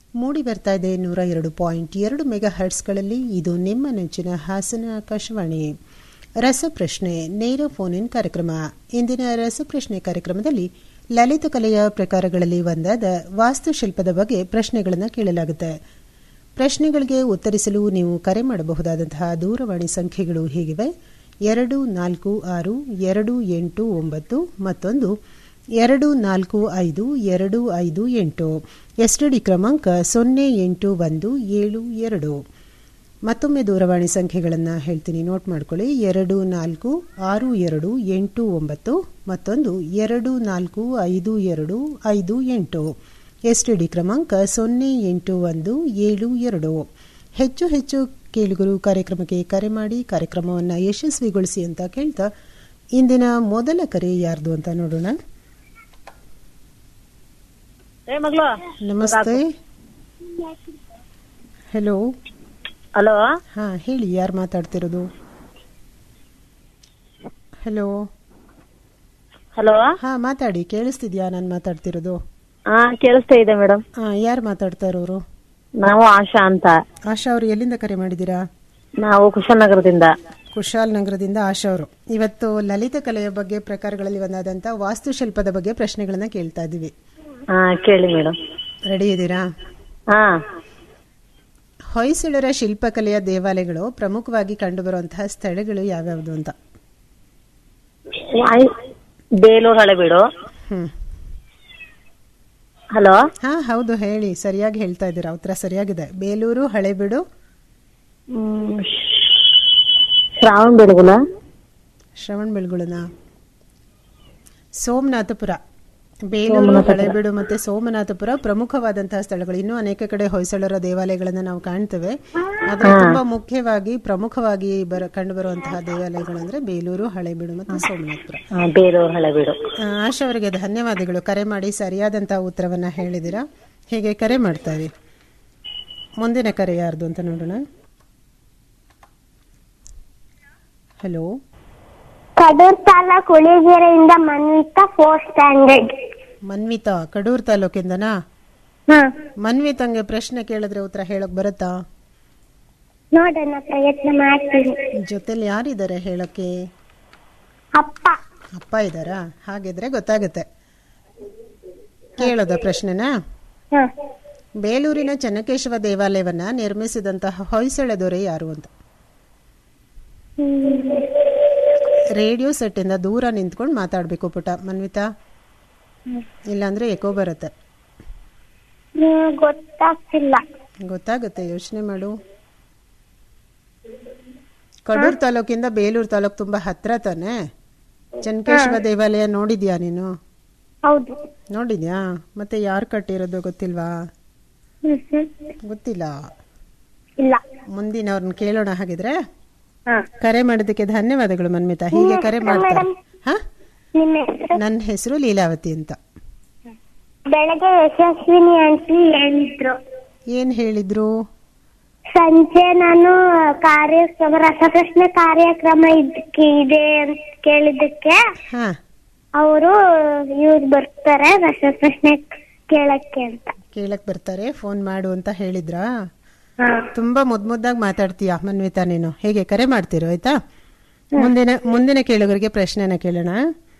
ಮೂಡಿ ಬರ್ತಾ ಇದೆ ನೂರ ಎರಡು ಪಾಯಿಂಟ್ ಎರಡು ಮೆಗಾ ಹರ್ಟ್ಸ್ಗಳಲ್ಲಿ ಇದು ನಿಮ್ಮ ನೆಚ್ಚಿನ ಹಾಸನ ಆಕಾಶವಾಣಿ ರಸಪ್ರಶ್ನೆ ನೇರ ಫೋನ್ ಇನ್ ಕಾರ್ಯಕ್ರಮ ಇಂದಿನ ರಸಪ್ರಶ್ನೆ ಕಾರ್ಯಕ್ರಮದಲ್ಲಿ ಲಲಿತ ಕಲೆಯ ಪ್ರಕಾರಗಳಲ್ಲಿ ಒಂದಾದ ವಾಸ್ತುಶಿಲ್ಪದ ಬಗ್ಗೆ ಪ್ರಶ್ನೆಗಳನ್ನು ಕೇಳಲಾಗುತ್ತೆ ಪ್ರಶ್ನೆಗಳಿಗೆ ಉತ್ತರಿಸಲು ನೀವು ಕರೆ ಮಾಡಬಹುದಾದಂತಹ ದೂರವಾಣಿ ಸಂಖ್ಯೆಗಳು ಹೀಗಿವೆ ಎರಡು ನಾಲ್ಕು ಆರು ಎರಡು ಎಂಟು ಒಂಬತ್ತು ಮತ್ತೊಂದು ಎರಡು ನಾಲ್ಕು ಐದು ಎರಡು ಐದು ಎಂಟು ಎಸ್ಟಿಡಿ ಕ್ರಮಾಂಕ ಸೊನ್ನೆ ಎಂಟು ಒಂದು ಏಳು ಎರಡು ಮತ್ತೊಮ್ಮೆ ದೂರವಾಣಿ ಸಂಖ್ಯೆಗಳನ್ನು ಹೇಳ್ತೀನಿ ನೋಟ್ ಮಾಡ್ಕೊಳ್ಳಿ ಎರಡು ನಾಲ್ಕು ಆರು ಎರಡು ಎಂಟು ಒಂಬತ್ತು ಮತ್ತೊಂದು ಎರಡು ನಾಲ್ಕು ಐದು ಎರಡು ಐದು ಎಂಟು ಎಸ್ಟಿಡಿ ಕ್ರಮಾಂಕ ಸೊನ್ನೆ ಎಂಟು ಒಂದು ಏಳು ಎರಡು ಹೆಚ್ಚು ಹೆಚ್ಚು ಕೇಳುಗರು ಕಾರ್ಯಕ್ರಮಕ್ಕೆ ಕರೆ ಮಾಡಿ ಕಾರ್ಯಕ್ರಮವನ್ನು ಯಶಸ್ವಿಗೊಳಿಸಿ ಅಂತ ಕೇಳ್ತಾ ಇಂದಿನ ಮೊದಲ ಕರೆ ಯಾರ್ದು ಅಂತ ನೋಡೋಣ ಏ ಮಗ್ಳು ನಮಸ್ತೆ ಹಲೋ ಹಲೋ ಹಾ ಹೇಳಿ ಯಾರು ಮಾತಾಡ್ತಿರೋದು ಹಲೋ ಹಲೋ ಹಾ ಮಾತಾಡಿ ಕೇಳಿಸ್ತಿದ್ಯಾ ನಾನು ಮಾತಾಡ್ತಿರೋದು ಹಾ ಕೇಳಿಸ್ತಾ ಇದೆ ಮೇಡಮ್ ಹಾ ಯಾರು ಮಾತಾಡ್ತಾ ಇರೋರು ನಾವು ಆಶಾ ಅಂತ ಆಶಾ ಅವರು ಎಲ್ಲಿಂದ ಕರೆ ಮಾಡಿದ್ದೀರಾ ನಾವು ಕುಶನಗರದಿಂದ ಕುಶಾಲ್ ನಗರದಿಂದ ಆಶಾ ಅವರು ಇವತ್ತು ಲಲಿತ ಕಲೆಯ ಬಗ್ಗೆ ಪ್ರಕಾರಗಳಲ್ಲಿ ಒಂದಾದಂತ ವಾಸ್ತುಶಿಲ್ಪದ ಬಗ್ಗೆ ಪ್ರಶ್ನೆಗಳನ್ನ ಕೇಳ್ತಾ ಇದ್ದೀವಿ ಹಾ ಕೇಳಿ ಮೇಡಮ್ ರೆಡಿ ಇದ್ದೀರಾ ಹಾ ಹೊಯ್ಸಳರ ಶಿಲ್ಪಕಲೆಯ ದೇವಾಲಯಗಳು ಪ್ರಮುಖವಾಗಿ ಕಂಡುಬರುವಂತಹ ಸ್ಥಳಗಳು ಯಾವ್ಯಾವುದು ಅಂತ ವಾಯ್- ಬೇಲೂರು ಹಳೆಬೀಡು ಹ್ಮ್ ಹಲೋ ಹಾ ಹೌದು ಹೇಳಿ ಸರಿಯಾಗಿ ಹೇಳ್ತಾ ಇದ್ದೀರಾ ಉತ್ತರ ಸರಿಯಾಗಿದೆ ಬೇಲೂರು ಹಳೆಬೀಡು ಹ್ಮ್, ಶ್ರಾವಣ ಬೆಳಗುಲ ಶ್ರವಣ ಬೆಳಗುಳನ ಸೋಮನಾಥಪುರ ಬೇಲೂರು ಹಳೆಬೀಡು ಮತ್ತೆ ಸೋಮನಾಥಪುರ ಪ್ರಮುಖವಾದಂತಹ ಸ್ಥಳಗಳು ಇನ್ನೂ ಅನೇಕ ಕಡೆ ಹೊಯ್ಸಳರ ದೇವಾಲಯಗಳನ್ನ ನಾವು ಕಾಣ್ತೇವೆ ಆದ್ರೆ ತುಂಬಾ ಮುಖ್ಯವಾಗಿ ಪ್ರಮುಖವಾಗಿ ಬರ ಕಂಡುಬರುವಂತಹ ದೇವಾಲಯಗಳು ಅಂದ್ರೆ ಬೇಲೂರು ಹಳೆಬೀಡು ಮತ್ತೆ ಸೋಮನಾಥಪುರ ಹಾ, ಬೇಲೂರು ಹಳೆಬೀಡು ಆ, ಆಶಾ ಅವರಿಗೆ ಧನ್ಯವಾದಗಳು ಕರೆ ಮಾಡಿ ಸರಿಯಾದಂತಹ ಉತ್ತರವನ್ನ ಹೇಳಿದಿರಾ ಹೀಗೆ ಕರೆ ಮಾಡ್ತಾ ಇರಿ ಮುಂದಿನ ಕರೆ ಯಾರ್ದು ಅಂತ ನೋಡೋಣ ಹಲೋ ಕಡೂರ್ ತಾಲೂಕ್ ಉಳಿಗೆರೆಯಿಂದ ಮನ್ವಿತಾ ಫೋರ್ತ್ ಸ್ಟ್ಯಾಂಡರ್ಡ್ ಮನ್ವಿತಾ ಕಡೂರ್ ತಾಲೂಕಿಂದನಾ ಹಾ ಮನ್ವಿತಂಗೆ ಪ್ರಶ್ನೆ ಕೇಳಿದ್ರೆ ಉತ್ತರ ಹೇಳಕ್ ಬರುತ್ತಾ ನೋಡೋಣ ಪ್ರಯತ್ನ ಮಾಡ್ತೀನಿ ಜೊತೆಲಿ ಯಾರಿದ್ದಾರೆ ಹೇಳಕ್ಕೆ ಅಪ್ಪ ಅಪ್ಪ ಇದ್ದಾರಾ ಹಾಗಿದ್ರೆ ಗೊತ್ತಾಗುತ್ತೆ ಕೇಳೋದ ಪ್ರಶ್ನೆನಾ ಹಾ ಬೇಲೂರಿನ ಚೆನ್ನಕೇಶವ ದೇವಾಲಯವನ್ನ ನಿರ್ಮಿಸಿದಂತಹ ಹೊಯ್ಸಳ ದೊರೆ ಯಾರು ಅಂತ ಹ್ಮ್. ರೇಡಿಯೋ ಸೆಟ್ ಇಂದ ದೂರ ನಿಂತ್ಕೊಂಡು ಮಾತಾಡ್ಬೇಕು ಪುಟ ಮನ್ವಿತಾ ಇಲ್ಲಾಂದ್ರೆ ಎಕೋ ಬರುತ್ತೆ ಹ್ಮ್, ಗೊತ್ತಾಗ್ತಿಲ್ಲ ಗೊತ್ತಾಗುತ್ತೆ ಯೋಚನೆ ಮಾಡು ಕಡೂರ್ ತಾಲೂಕಿಂದ ಬೇಲೂರು ತಾಲೂಕು ತುಂಬಾ ಹತ್ರ ತಾನೆ ಚೆನ್ನಕೇಶವ ದೇವಾಲಯ ನೋಡಿದ್ಯಾ ನೀನು ಹೌದು ನೋಡಿದ್ಯಾ ಮತ್ತೆ ಯಾರು ಕಟ್ಟಿರೋದು ಗೊತ್ತಿಲ್ವಾ ಹ್ಮ್ ಹ್ಮ್. ಗೊತ್ತಿಲ್ಲ ಇಲ್ಲ ಮುಂದಿನವ್ರನ್ನ ಕೇಳೋಣ ಹಾಗಿದ್ರೆ ಹಾ ಕರೆ ಮಾಡಿದ್ದಕ್ಕೆ ಧನ್ಯವಾದಗಳು ಮನ್ಮಿತಾ ಹೀಗೆ ಕರೆ ಮಾಡ್ತಾರೆ ಮೇಡಮ್. ಹಾ ನಿಮ್ಮ ಹೆಸರು ನನ್ನ ಹೆಸರು ಲೀಲಾವತಿ ಅಂತ ಬೆಳಗ್ಗೆ ಯಶಸ್ವಿನಿ ಆಂಟಿ ಹೇಳಿದ್ರು ಏನ್ ಹೇಳಿದ್ರು ಸಂಜೆ ನಾನು ಕಾರ್ಯಕ್ರಮ ರಸಪ್ರಶ್ನೆ ಕಾರ್ಯಕ್ರಮ ಇದಕ್ಕೆ ಇದೆ ಅಂತ ಕೇಳಿದ್ದಕ್ಕೆ ಹಾ ಅವರು ಇವ್ರು ಬರ್ತಾರೆ ರಸಪ್ರಶ್ನೆ ಕೇಳಕ್ಕೆ ಅಂತ ಕೇಳಕ್ ಬರ್ತಾರೆ ಫೋನ್ ಮಾಡು ಅಂತ ಹೇಳಿದ್ರಾ ಹಾ ತುಂಬಾ ಮುದ್ ಮುದ್ದಾಗಿ ಮಾತಾಡ್ತೀಯ ಮನ್ವಿತಾ ನೀನು ಹೇಗೆ ಕರೆ ಮಾಡ್ತಿರೋ ಆಯ್ತಾ ಮುಂದಿನ ಮುಂದಿನ ಕೇಳುಗರಿಗೆ ಪ್ರಶ್ನೆನ ಕೇಳೋಣ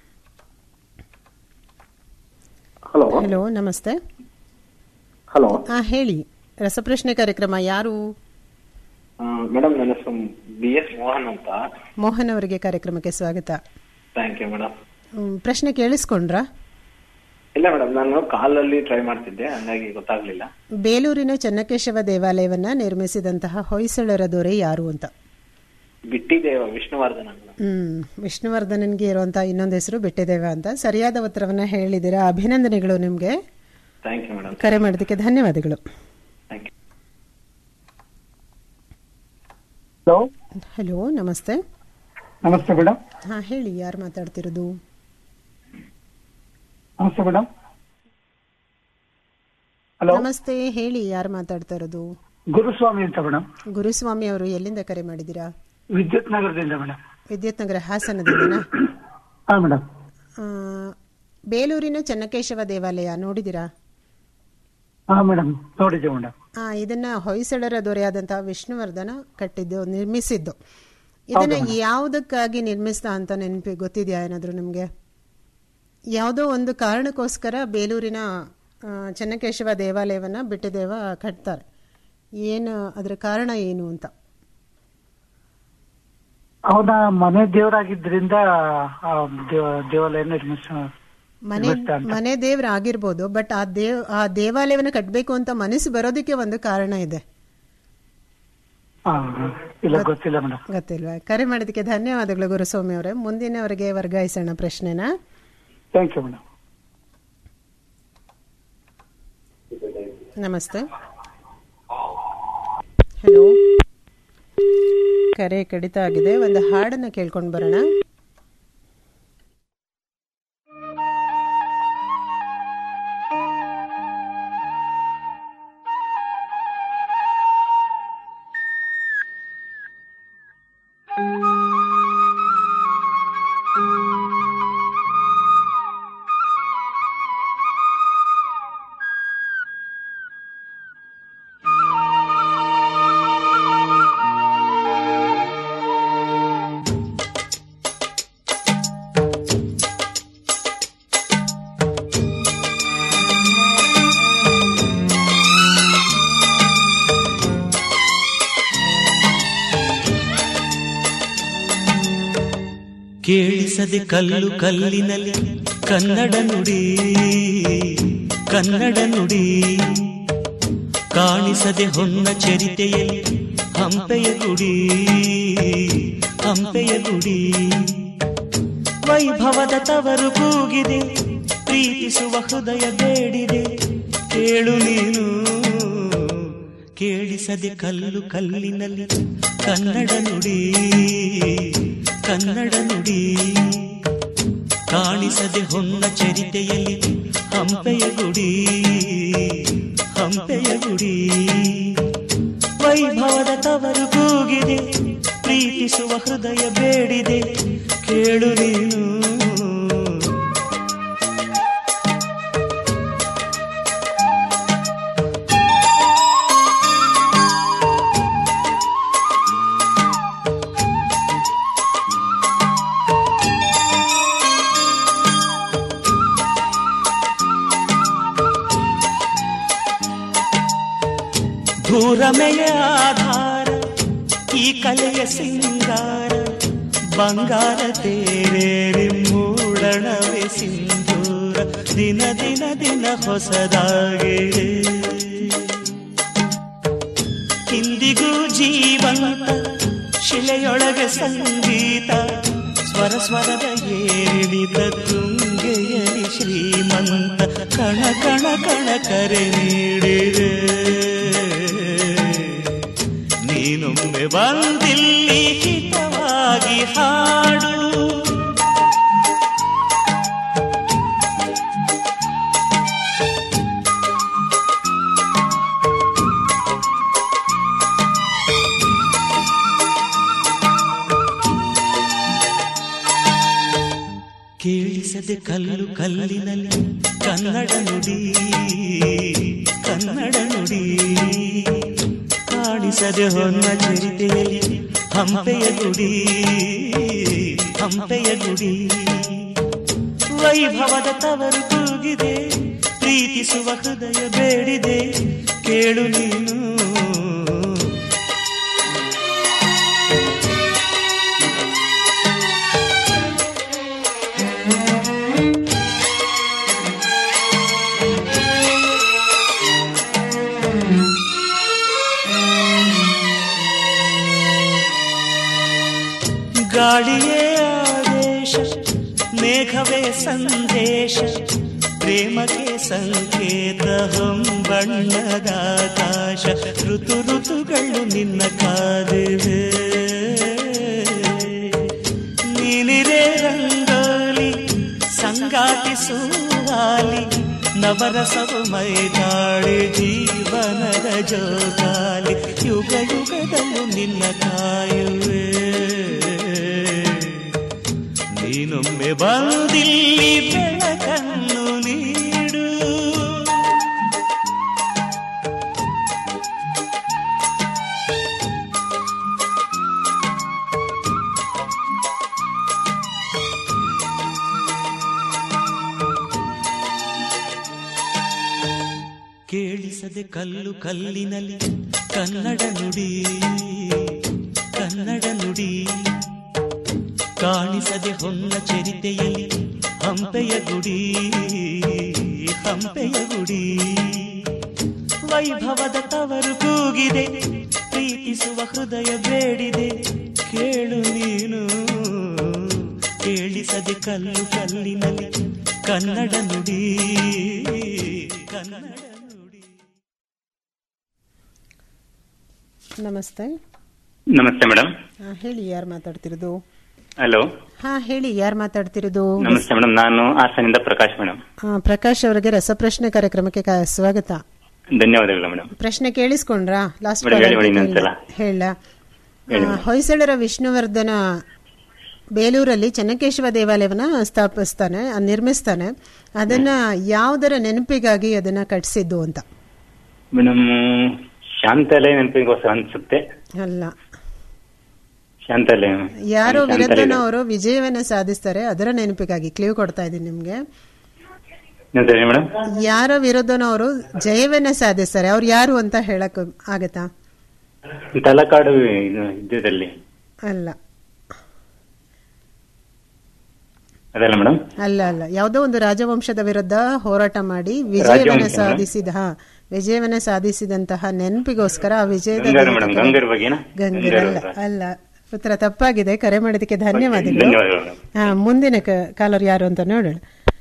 ಹಲೋ ಹಲೋ ನಮಸ್ತೆ ಹಲೋ ಹಾ ಹೇಳಿ ರಸಪ್ರಶ್ನೆ ಕಾರ್ಯಕ್ರಮ ಯಾರು ಮೇಡಮ್ ನನ್ನ ಹೆಸರು ಬಿ ಎಸ್ ಮೋಹನ್ ಅಂತ ಮೋಹನ್ ಅವರಿಗೆ ಕಾರ್ಯಕ್ರಮಕ್ಕೆ ಸ್ವಾಗತ ಥ್ಯಾಂಕ್ ಯು ಮೇಡಮ್ ಹ್ಮ್, ಪ್ರಶ್ನೆ ಕೇಳಿಸ್ಕೊಂಡ್ರಾ ಇಲ್ಲ ಮೇಡಮ್ ನಾನು ಕಾಲಲ್ಲಿ ಟ್ರೈ ಮಾಡ್ತಿದ್ದೆ ಹಂಗಾಗಿ ಗೊತ್ತಾಗ್ಲಿಲ್ಲ ಬೇಲೂರಿನ ಚೆನ್ನಕೇಶವ ದೇವಾಲಯವನ್ನ ನಿರ್ಮಿಸಿದಂತಹ ಹೊಯ್ಸಳರ ದೊರೆ ಯಾರು ಅಂತ ಬಿಟ್ಟಿದ್ದೇವ ವಿಷ್ಣುವರ್ಧನ್ ಅಂತ ಹ್ಮ್ ವಿಷ್ಣುವರ್ಧನನ್ಗೆ ಇರುವಂತಹ ಇನ್ನೊಂದು ಹೆಸರು ಬಿಟ್ಟಿದ್ದೇವೆ ಅಂತ ಸರಿಯಾದ ಉತ್ತರವನ್ನ ಹೇಳಿದ್ದೀರಾ ಅಭಿನಂದನೆಗಳು ನಿಮ್ಗೆ ಥ್ಯಾಂಕ್ ಯು ಮೇಡಮ್ ಕರೆ ಮಾಡೋದಕ್ಕೆ ಧನ್ಯವಾದಗಳು ಥ್ಯಾಂಕ್ ಯು ಹಲೋ ಹಲೋ ನಮಸ್ತೆ ನಮಸ್ತೆ ಮೇಡಮ್ ಹಾ ಹೇಳಿ ಯಾರು ಮಾತಾಡ್ತಿರೋದು ನಮಸ್ತೆ ಮೇಡಮ್ ಹಲೋ ನಮಸ್ತೆ ಹೇಳಿ ಯಾರು ಮಾತಾಡ್ತಾ ಇರೋದು ಗುರುಸ್ವಾಮಿ ಅಂತ ಮೇಡಮ್ ಗುರುಸ್ವಾಮಿ ಅವರು ಎಲ್ಲಿಂದ ಕರೆ ಮಾಡಿದ್ದೀರಾ ವಿದ್ಯುತ್ ನಗರದಿಂದ ಮೇಡಮ್ ವಿದ್ಯುತ್ ನಗರ ಹಾಸನದಿಂದನಾ ಹಾ ಮೇಡಮ್ ಆ, ಬೇಲೂರಿನ ಚೆನ್ನಕೇಶವ ದೇವಾಲಯ ನೋಡಿದಿರಾ ಹಾ ಮೇಡಮ್ ನೋಡಿದ್ದೆ ಮೇಡಮ್ ಆ, ಇದನ್ನ ಹೊಯ್ಸಳರ ದೊರೆಯಾದಂತಹ ವಿಷ್ಣುವರ್ಧನ ಕಟ್ಟಿದ್ದು ನಿರ್ಮಿಸಿದ್ದು ಇದನ್ನ ಯಾವುದಕ್ಕಾಗಿ ನಿರ್ಮಿಸಿದ ಅಂತ ನೆನಪಿ ಗೊತ್ತಿದೆಯಾ ಏನಾದ್ರು ನಿಮ್ಗೆ ಯಾವುದೋ ಒಂದು ಕಾರಣಕ್ಕೋಸ್ಕರ ಬೇಲೂರಿನ ಆ, ಚೆನ್ನಕೇಶವ ದೇವಾಲಯವನ್ನ ಬಿಟ್ಟದೇವ ಕಟ್ತಾರೆ ಏನು ಅದರ ಕಾರಣ ಏನು ಅಂತ ಅವನ ಮನೆ ದೇವರಾಗಿದ್ರಿಂದ ಆ ದೇವ- ದೇವಾಲಯ ನಿರ್ಮಿಸ ಮನೆ ನಿರ್ಮಿಸ್ತಾ ಅಂತ. ಮನೆ ದೇವ್ರ ಆಗಿರ್ಬೋದು ಬಟ್ ಆ ದೇವ್ ಆ ದೇವಾಲಯವನ್ನ ಕಟ್ಟಬೇಕು ಅಂತ ಮನಸ್ಸು ಬರೋದಕ್ಕೆ ಒಂದು ಕಾರಣ ಇದೆ ಹಾ ಇಲ್ಲ ಗೊತ್ತಿಲ್ಲ ಮೇಡಮ್ ಗೊತ್ತಿಲ್ವಾ ಕರೆ ಮಾಡಿದಕ್ಕೆ ಧನ್ಯವಾದಗಳು ಗುರುಸ್ವಾಮಿ ಅವರೇ ಮುಂದಿನವರೆಗೆ ವರ್ಗಾಯಿಸೋಣ ಪ್ರಶ್ನೆನ ಥ್ಯಾಂಕ್ ಯು ಮೇಡಮ್ ನಮಸ್ತೆ ಹಲೋ ಕರೆ ಕಡಿತ ಆಗಿದೆ ಒಂದು ಹಾಡನ್ನ ಕೇಳ್ಕೊಂಡು ಬರೋಣ ಕೇಳಿಸದೆ ಕಲ್ಲು ಕಲ್ಲಿನಲ್ಲಿ ಕನ್ನಡ ನುಡಿ ಕನ್ನಡ ನುಡಿ ಕಾಣಿಸದೆ ಹೊನ್ನ ಚರಿತೆಯಲ್ಲಿ ಹಂಪೆಯ ಗುಡಿ ಹಂಪೆಯ ಗುಡಿ ವೈಭವದ ತವರು ಕೂಗಿದೆ ಪ್ರೀತಿಸುವ ಹೃದಯ ಬೇಡಿದೆ ಕೇಳು ನೀನು ಕೇಳಿಸದೆ ಕಲ್ಲು ಕಲ್ಲಿನಲ್ಲಿ ಕನ್ನಡ ನುಡಿ ಕನ್ನಡ ನುಡಿ ಕಾಣಿಸದೆ ಹೊನ್ನ ಚರಿತೆಯಲ್ಲಿ ಹಂಪೆಯ ಗುಡಿ ಹಂಪೆಯ ಗುಡಿ ವೈಭವದ ತವರು ಕೂಗಿದೆ ಪ್ರೀತಿಸುವ ಹೃದಯ ಬೇಡಿದೆ ಕೇಳು ನೀನು ಭೂರಮೆಯ ಆಧಾರ ಈ ಕಲೆಯ ಸಿಂಗಾರ ಬಂಗಾರ ತೇರೇರಿ ಮೂಡಣವೇ ಸಿಂಧೂರ ದಿನ ದಿನ ದಿನ ಹೊಸದಾಗಿದೆ ಇಂದಿಗೂ ಜೀವಂತ ಶಿಲೆಯೊಳಗೆ ಸಂಗೀತ ಸ್ವರ ಸ್ವರದ ಏರಿಳಿದ ತುಂಗೆಯಲಿ ಶ್ರೀಮಂತ ಕಣ ಕಣ ಕಣ ಕರೆ ನೀಡಿದೆ ನೀನೊಮ್ಮೆ ಬಂದಿಲ್ಲಿ ಹಿತವಾಗಿ ಹಾಡು ಕೇಳಿಸದೆ ಕಲ್ಲು ಕಲ್ಲಿನಲ್ಲಿ ಕನ್ನಡ ನುಡಿ ಕನ್ನಡ ನುಡಿ ಕಾಣಿಸದೆ ಹೊನ್ನ ಚರಿತೆಯಲ್ಲಿ ಹಂಪೆಯ ಗುಡಿ ಹಂಪೆಯ ಗುಡಿ ವೈಭವದ ತವರು ಕೂಗಿದೆ ಪ್ರೀತಿಸುವ ಹೃದಯ ಬೇಡಿದೆ ಕೇಳು ನೀನು ಗಾಳಿಯೇ ಆದೇಶ ಮೇಘವೇ ಸಂದೇಶ ಪ್ರೇಮಕ್ಕೆ ಸಂಕೇತ ಹೊಂಬಣ್ಣದ ಆಕಾಶ ಋತು ಋತುಗಳು ನಿನ್ನ ಕಾದಿವೆ ನೀನಿರೇ ರಂಗೋಲಿ ಸಂಗಾತಿ ಸುವಾಲಿ ನವರಸವು ಮೈದಾಳಿ ಜೀವನದ ಜೋಗಾಲಿ ಯುಗ ಯುಗದಲ್ಲೂ ನಿನ್ನ ಕಾಯುವೆ ನೀನೊಮ್ಮೆ ಬಂದಿಲ್ಲಿ ಬೆಳಕನ್ನು ನೀಡು ಕೇಳಿಸದೆ ಕಲ್ಲು ಕಲ್ಲಿನಲ್ಲಿ ಕನ್ನಡ ನುಡಿ ಕನ್ನಡ ನುಡಿ ಕಾಣಿಸದೆ ಹೊನ್ನ ಚರಿತೆಯಲ್ಲಿ ಹಂಪೆಯ ಗುಡಿ ಹಂಪೆಯ ಗುಡಿ ವೈಭವದ ತವರು ಕೂಗಿದೆ ಪ್ರೀತಿಸುವ ಹೃದಯ ಬೇಡಿದೆ ಕೇಳು ನೀನು ಕೇಳಿಸದೆ ಕಲ್ಲು ಕಲ್ಲಿನಲ್ಲಿ ಕನ್ನಡ ನುಡಿ ಕನ್ನಡ ನುಡಿ ನಮಸ್ತೆ ನಮಸ್ತೆ ಮೇಡಮ್ ಹಾ, ಹೇಳಿ ಯಾರು ಮಾತಾಡ್ತಿರೋದು ಹಲೋ ಹಾ ಹೇಳಿ ಯಾರು ಮಾತಾಡ್ತಿರೋದು ನಮಸ್ತೆ ಮೇಡಮ್ ನಾನು ಹಾಸನಿಂದ ಪ್ರಕಾಶ್ ಮೇಡಮ್ ಆ, ಪ್ರಕಾಶ್ ಅವರಿಗೆ ರಸಪ್ರಶ್ನೆ ಕಾರ್ಯಕ್ರಮಕ್ಕೆ ಕ- ಸ್ವಾಗತ ಧನ್ಯವಾದಗಳು ಮೇಡಮ್ ಪ್ರಶ್ನೆ ಕೇಳಿಸ್ಕೊಂಡ್ರಾ ಲಾಸ್ಟ್ ಮೇಡಮ್, ಹೇಳಿ ಮೇಡಮ್ ಇನ್ನೊಂದ್ಸಲ. ಹೇಳ ಹೇಳಿ ಮೇಡಮ್. ಹೊಯ್ಸಳರ ವಿಷ್ಣುವರ್ಧನ ಬೇಲೂರಲ್ಲಿ ಚೆನ್ನಕೇಶವ ದೇವಾಲಯವನ್ನ ಸ್ಥಾಪಿಸ್ತಾನೆ ಆ, ನಿರ್ಮಿಸ್ತಾನೆ ಅದನ್ನ ಯಾವುದರ ನೆನಪಿಗಾಗಿ ಅದನ್ನ ಕಟ್ಟಿಸಿದ್ದು ಅಂತ ಮೇಡಮ್ ಶಾಂತಾಲಯ ನೆನಪಿಗೋಸ್ಕರ ಅನ್ಸುತ್ತೆ ಅಲ್ಲ ಶಾಂತಾಲಯ ಯಾರೋ ಶಾಂತಾಲಯ. ವಿರುದ್ಧನ ಅವರು ವಿಜಯವನ್ನ ಸಾಧಿಸ್ತಾರೆ ಅದರ ನೆನಪಿಗಾಗಿ ಕ್ಲೀವ್ ಕೊಡ್ತಾ ಇದ್ದೀನಿ ನಿಮ್ಗೆ ಇನ್ನೊಂದ್ಸಲ ಹೇಳಿ ಮೇಡಮ್ ಯಾರ ವಿರುದ್ಧನವರು ಜಯವನ್ನ ಸಾಧಿಸ್ತಾರೆ ಅವ್ರು ಯಾರು ಅಂತ ಹೇಳಕ್ ಆಗತ್ತಾ ತಲಕಾಡು ಇದು ಯುದ್ಧದಲ್ಲಿ ಅಲ್ಲ ಅದಲ್ಲ ಮೇಡಮ್ ಅಲ್ಲ ಅಲ್ಲ ಯಾವುದೋ ಒಂದು ರಾಜವಂಶದ ವಿರುದ್ಧ ಹೋರಾಟ ಮಾಡಿ ವಿಜಯವನ್ನ ರಾಜವಂಶನಾ? ಸಾಧಿಸಿದ ಹಾ ವಿಜಯವನ್ನ ಸಾಧಿಸಿದಂತಹ ನೆನಪಿಗೋಸ್ಕರ ಆ ವಿಜಯದ ಗಂಗರ್ ಮೇಡಮ್ ಗಂಗರ್ ಬಗ್ಗೆನಾ ಗಂಗರ್ ಅಲ್ಲ ಅಲ್ಲ ಉತ್ತರ ತಪ್ಪಾಗಿದೆ ಕರೆ ಮಾಡಿದಕ್ಕೆ ಧನ್ಯವಾದಗಳು ಧನ್ಯವಾದಗಳು ಮೇಡಮ್ ಹಾ ಮುಂದಿನ ಕಾಲರ್ ಯಾರು ಅಂತ ನೋಡೋಣ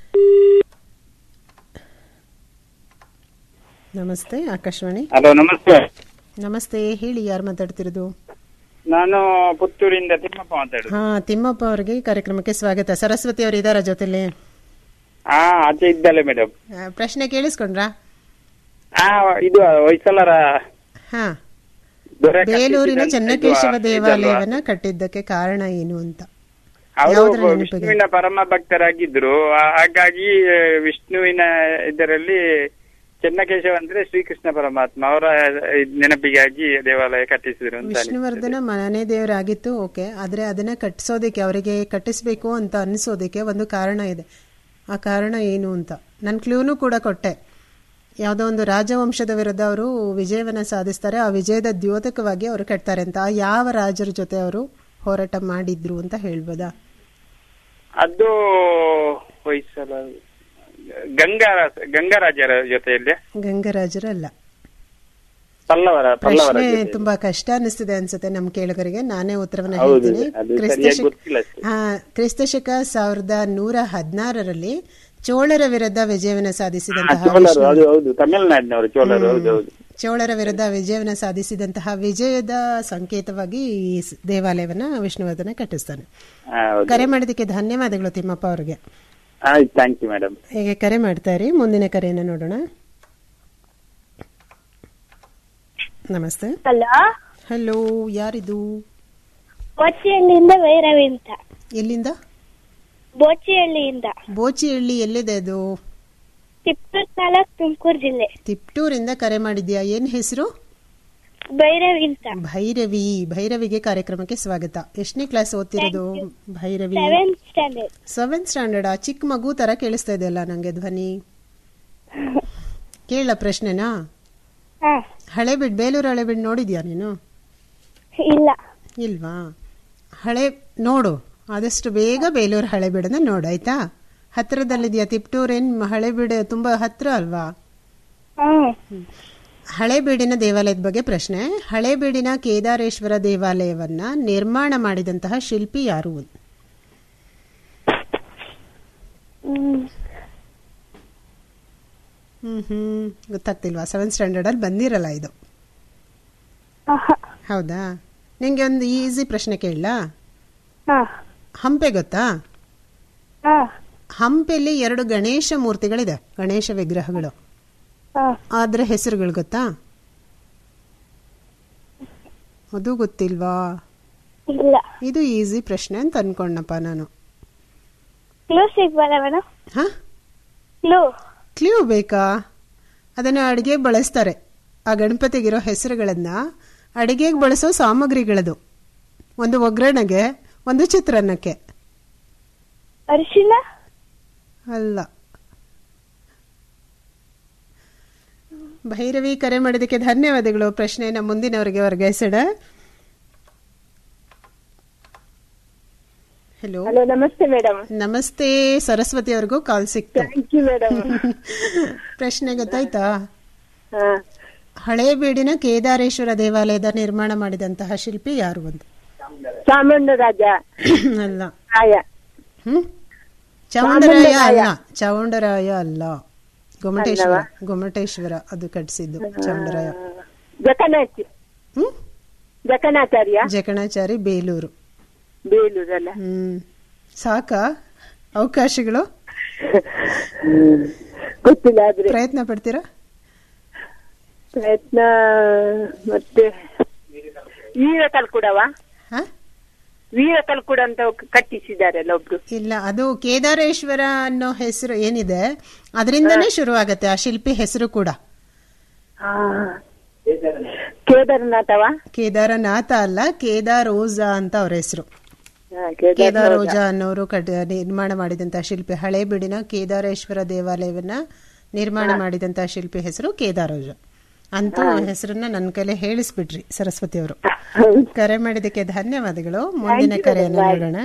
ನಮಸ್ತೆ ಆಕಾಶವಾಣಿ ಹಲೋ ನಮಸ್ತೆ ನಮಸ್ತೆ ಹೇಳಿ ಯಾರು ಮಾತಾಡ್ತಿರೋದು ನಾನು ಪುತ್ತೂರಿಂದ ತಿಮ್ಮಪ್ಪ ಮಾತಾಡುದು ಹಾ ತಿಮ್ಮಪ್ಪ ಅವರಿಗೆ ಕಾರ್ಯಕ್ರಮಕ್ಕೆ ಸ್ವಾಗತ ಸರಸ್ವತಿ ಅವರು ಇದಾರ ಜೊತೆಲಿ ಹಾ ಆಚೆ ಇದ್ದಲ್ಲ ಮೇಡಮ್ ಆ, ಪ್ರಶ್ನೆ ಕೇಳಿಸ್ಕೊಂಡ್ರಾ ಹಾ ಇದು ಹೊಯ್ಸಳರ ಹಾ ದೊರೆ ಬೇಲೂರಿನ ಕಟ್ಟಿಸಿದಂತ ಚೆನ್ನಕೇಶವ ಇದು- ದೇವಾಲಯವನ್ನ ಕಟ್ಟಿದ್ದಕ್ಕೆ ಕಾರಣ ಏನು ಅಂತ ಅವರು ಯಾವುದರ ನೆನಪಿಗೆ? ವಿಷ್ಣುವಿನ ಪರಮ ಭಕ್ತರಾಗಿದ್ರು ಆ- ಹಾಗಾಗಿ ಆ, ವಿಷ್ಣುವಿನ ಇದರಲ್ಲಿ ಚೆನ್ನಕೇಶವ ಅಂದ್ರೆ ಶ್ರೀಕೃಷ್ಣ ಪರಮಾತ್ಮ ಅವರ ಇದ್ ನೆನಪಿಗಾಗಿ ದೇವಾಲಯ ಕಟ್ಟಿಸಿದ್ರು ಅಂತ ವಿಷ್ಣುವರ್ಧನ ಮನೆ ದೇವರಾಗಿತ್ತು ಓಕೆ ಆದ್ರೆ ಅದನ್ನ ಕಟ್ಟಿಸೋದಕ್ಕೆ ಅವರಿಗೆ ಕಟ್ಟಿಸ್ಬೇಕು ಅಂತ ಅನಿಸೋದಕ್ಕೆ ಒಂದು ಕಾರಣ ಇದೆ ಆ ಕಾರಣ ಏನು ಅಂತ ನಾನು ಕ್ಲೂನು ಕೂಡ ಕೊಟ್ಟೆ ಯಾವುದೋ ಒಂದು ರಾಜವಂಶದ ವಿರುದ್ಧ ಅವರು ವಿಜಯವನ್ನ ಸಾಧಿಸ್ತಾರೆ ಆ ವಿಜಯದ ದ್ಯೋತಕವಾಗಿ ಅವರು ಕಟ್ತಾರೆ ಅಂತ ಆ ಯಾವ ರಾಜರ ಜೊತೆ ಅವರು ಹೋರಾಟ ಮಾಡಿದ್ರು ಅಂತ ಹೇಳ್ಬೋದಾ ಅದು ಹೊಯ್ಸಳ ಗಂಗಾ ಗಂಗಾರಾಜರ ಜೊತೆಯಲ್ಲಿ ಗಂಗರಾಜರಲ್ಲ ಪಲ್ಲವರ ಪಲ್ಲವರ ಪ್ರಶ್ನೆ ಜೊತೆ ತುಂಬಾ ಕಷ್ಟ ಅನಿಸ್ತಿದೆ ಅನ್ಸುತ್ತೆ ನಮ್ಮ ಕೇಳುಗರಿಗೆ ನಾನೇ ಉತ್ತರವನ್ನ ಹೌದು, ಹೇಳ್ತೀನಿ ಅದು ಕ್ರಿಸ್ತ ಸರಿಯಾಗಿ ಶಕ- ಗೊತ್ತಿಲ್ಲ ಅಷ್ಟೇ. ಹಾ, ಕ್ರಿಸ್ತ ಶಕ ಸಾವಿರದ ನೂರ ಹದಿನಾರರಲ್ಲಿ ಚೋಳರ ವಿರುದ್ಧ ವಿಜಯವನ್ನ ಹಾ, ಸಾಧಿಸಿದಂತಹ ಚೋಳರು ವಿಷ್ಣು- ಅದು ಹೌದು ತಮಿಳುನಾಡಿನವರು ಚೋಳರು ಹೌದು ಹೌದು ಚೋಳರ ವಿರುದ್ಧ ವಿಜಯವನ್ನ ಸಾಧಿಸಿದಂತಹ ವಿಜಯದ ಸಂಕೇತವಾಗಿ ಈ ಸ್- ದೇವಾಲಯವನ್ನ ವಿಷ್ಣುವರ್ಧನ ಕಟ್ಟಿಸ್ತಾನೆ ಹಾ, ಹೌದು ಕರೆ ಮಾಡಿದಕ್ಕೆ ಧನ್ಯವಾದಗಳು ತಿಮ್ಮಪ್ಪ ಅವರಿಗೆ ಆಯ್ತು ಥ್ಯಾಂಕ್ ಯು ಮೇಡಮ್ ಹೀಗೆ ಕರೆ ಮಾಡ್ತಾ ಇರಿ ಮುಂದಿನ ಕರೆಯನ್ನು ನೋಡೋಣ ನಮಸ್ತೆ ಹಲೋ ಹಲೋ ಯಾರಿದು ಬೋಚಿಹಳ್ಳಿಯಿಂದ ಭೈರವಿ ಅಂತ ಎಲ್ಲಿಂದ ಬೋಚಿಹಳ್ಳಿಯಿಂದ ಬೋಚಿಹಳ್ಳಿ ಎಲ್ಲಿದೆ ಅದು ತಿಪ್ಪೂರು ತಾಲೂಕ್ ತುಮಕೂರು ಜಿಲ್ಲೆ ತಿಪ್ಟೂರಿಂದ ಕರೆ ಮಾಡಿದ್ಯಾ ಏನ್ ಹೆಸರು ಭೈರವಿ ಅಂತ ಭೈರವಿ ಭೈರವಿಗೆ ಕಾರ್ಯಕ್ರಮಕ್ಕೆ ಸ್ವಾಗತ ಎಷ್ಟನೇ ಕ್ಲಾಸ್ ಓದ್ತಿರೋದು Bhairavi seventh standard seventh standard ಚಿಕ್ಕ ಮಗು ತರ ಕೇಳಿಸ್ತಾ ಇದೆಯಲ್ಲ ನಂಗೆ ಧ್ವನಿ ಕೇಳ ಪ್ರಶ್ನೆನಾ ಹಾ ಹಳೆಬೀಡ್ ಬೇಲೂರು ಹಳೆಬೀಡ್ ನೋಡಿದ್ಯಾ ನೀನು ಇಲ್ಲ ಇಲ್ವಾ ಹಳೆ ನೋಡು ಆದಷ್ಟು ಬೇಗ ಬೇಲೂರು ಹಳೆಬೀಡನ್ನ ನೋಡು ಆಯ್ತಾ ಹತ್ರದಲ್ಲಿದ್ಯಾ ತಿಪ್ಟೂರೇನ್ ಹಳೆಬೀಡು ತುಂಬಾ ಹತ್ರ ಅಲ್ವಾ ಹ್ಮ್ ಹಳೇಬೀಡಿನ ದೇವಾಲಯದ ಬಗ್ಗೆ ಪ್ರಶ್ನೆ ಹಳೇಬೀಡಿನ ಕೇದಾರೇಶ್ವರ ದೇವಾಲಯವನ್ನ ನಿರ್ಮಾಣ ಮಾಡಿದಂತಹ ಶಿಲ್ಪಿ ಯಾರು ಹ್ಮ್ ಹ್ಮ್ ಹ್ಮ್ ಗೊತ್ತಾಗ್ತಿಲ್ವಾ ಸೆವೆಂತ್ ಸ್ಟ್ಯಾಂಡರ್ಡ್ ಅಲ್ಲಿ ಬಂದಿರಲ್ಲ ಇದು ಆಹಾ. ಹೌದಾ ನಿಂಗೆ ಒಂದು ಈಸಿ ಪ್ರಶ್ನೆ ಕೇಳಲಾ ಹಾ ಹಂಪೆ ಗೊತ್ತಾ ಹಾ ಹಂಪೆಯಲ್ಲಿ ಎರಡು ಗಣೇಶ ಮೂರ್ತಿಗಳಿದೆ ಗಣೇಶ ವಿಗ್ರಹಗಳು ಹಾ ಅದ್ರ ಹೆಸರುಗಳು ಗೊತ್ತಾ ಅದು ಗೊತ್ತಿಲ್ವಾ ಇಲ್ಲ ಇದು ಈಸಿ ಪ್ರಶ್ನೆ ಅಂತ ಅನ್ಕೊಂಡಪ್ಪ ನಾನು ಕ್ಲೂ ಸಿಗ್ಬೋದಾ ಮೇಡಮ್ ಹಾ ಕ್ಲೂ ಕ್ಲೂ ಬೇಕಾ ಅದನ್ನ ಅಡಿಗೆ ಬಳಸ್ತಾರೆ ಆ ಗಣಪತಿಗಿರೋ ಹೆಸರುಗಳನ್ನ ಅಡಿಗೆಗೆ ಬಳಸೋ ಸಾಮಗ್ರಿಗಳದು ಒಂದು ಒಗ್ಗರಣೆಗೆ ಒಂದು ಚಿತ್ರಾನ್ನಕ್ಕೆ ಅರಿಶಿನ ಅಲ್ಲ ಭೈರವಿ ಕರೆ ಮಾಡಿದ್ದಕ್ಕೆ ಧನ್ಯವಾದಗಳು ಪ್ರಶ್ನೆಯನ್ನ ಮುಂದಿನವರಿಗೆ ವರ್ಗಾಯಿಸೋಣ ಹಲೋ ಹಲೋ ನಮಸ್ತೆ ಮೇಡಮ್ ನಮಸ್ತೆ ಸರಸ್ವತಿ ಅವ್ರಿಗೂ ಕಾಲ್ ಸಿಕ್ತು ಥ್ಯಾಂಕ್ ಯು ಮೇಡಮ್ ಪ್ರಶ್ನೆ ಗೊತ್ತಾಯ್ತಾ ಹಳೇಬೀಡಿನ ಕೇದಾರೇಶ್ವರ ದೇವಾಲಯದ ನಿರ್ಮಾಣ ಮಾಡಿದಂತಹ ಶಿಲ್ಪಿ ಯಾರು ಅಂತ ಚಾಮುಂಡರಾಜ ಅಲ್ಲ ರಾಯ ಹ್ಮ್ ಚಾಮುಂಡರಾಯ ಅಲ್ಲ ಚಾಮುಂಡರಾಯ ಅಲ್ಲ ಗೊಮಟೇಶ್ವರ ಗೊಮಟೇಶ್ವರ ಅದು ಕಟ್ಟಿಸಿದ್ದು ಚಾಮುಂಡರಾಯ ಜಕನಾಚಿ ಹ್ಮ್ ಜಕಣಾಚಾರ್ಯ ಜಕಣಾಚಾರಿ ಬೇಲೂರು ಬೇಲೂರಲ್ಲ ಹ್ಮ್ ಸಾಕಾ ಅವಕಾಶಗಳು ಗೊತ್ತಿಲ್ಲ ಆದ್ರೆ ಪ್ರಯತ್ನ ಪಡ್ತೀರಾ ಪ್ರಯತ್ನ ಮತ್ತೆ ವೀರ ಕಲ್ಕುಡವ ಹಾ ವೀರ ಕಲ್ಕುಡ ಅಂತ ಕಟ್ಟಿಸಿದಾರಲ್ಲ ಒಬ್ರು ಇಲ್ಲ ಅದು ಕೇದಾರೇಶ್ವರ ಅನ್ನೋ ಹೆಸರು ಏನಿದೆ ಅದರಿಂದನೇ ಶುರು ಆಗತ್ತೆ ಆ ಶಿಲ್ಪಿ ಹೆಸರು ಕೂಡ ಆ, ಕೇದಾರನಾಥವ ಕೇದಾರನಾಥ ಅಲ್ಲ ಕೇದಾರೋಜಾ ಅಂತ ಅವ್ರ ಹೆಸರು ಆ, ಕೇದಾರ ಕೇದಾರೋಜಾ ಅನ್ನೋರು ಕಟ್ ನಿರ್ಮಾಣ ಮಾಡಿದಂತಹ ಶಿಲ್ಪಿ ಹಳೇಬೀಡಿನ ಕೇದಾರೇಶ್ವರ ದೇವಾಲಯವನ್ನ ನಿರ್ಮಾಣ ಮಾಡಿದಂತಹ ಶಿಲ್ಪಿ ಹೆಸರು ಕೇದಾರೋಜ ಅಂತೂ ಹೆಸರನ್ನ ನನ್ನ ಕೈಲೇ ಹೇಳಿಸ್ಬಿಟ್ರಿ ಸರಸ್ವತಿ ಅವರು ಕರೆ ಮಾಡಿದ್ದಕ್ಕೆ ಧನ್ಯವಾದಗಳು ಮುಂದಿನ ಕರೆಯನ್ನು ನೋಡೋಣ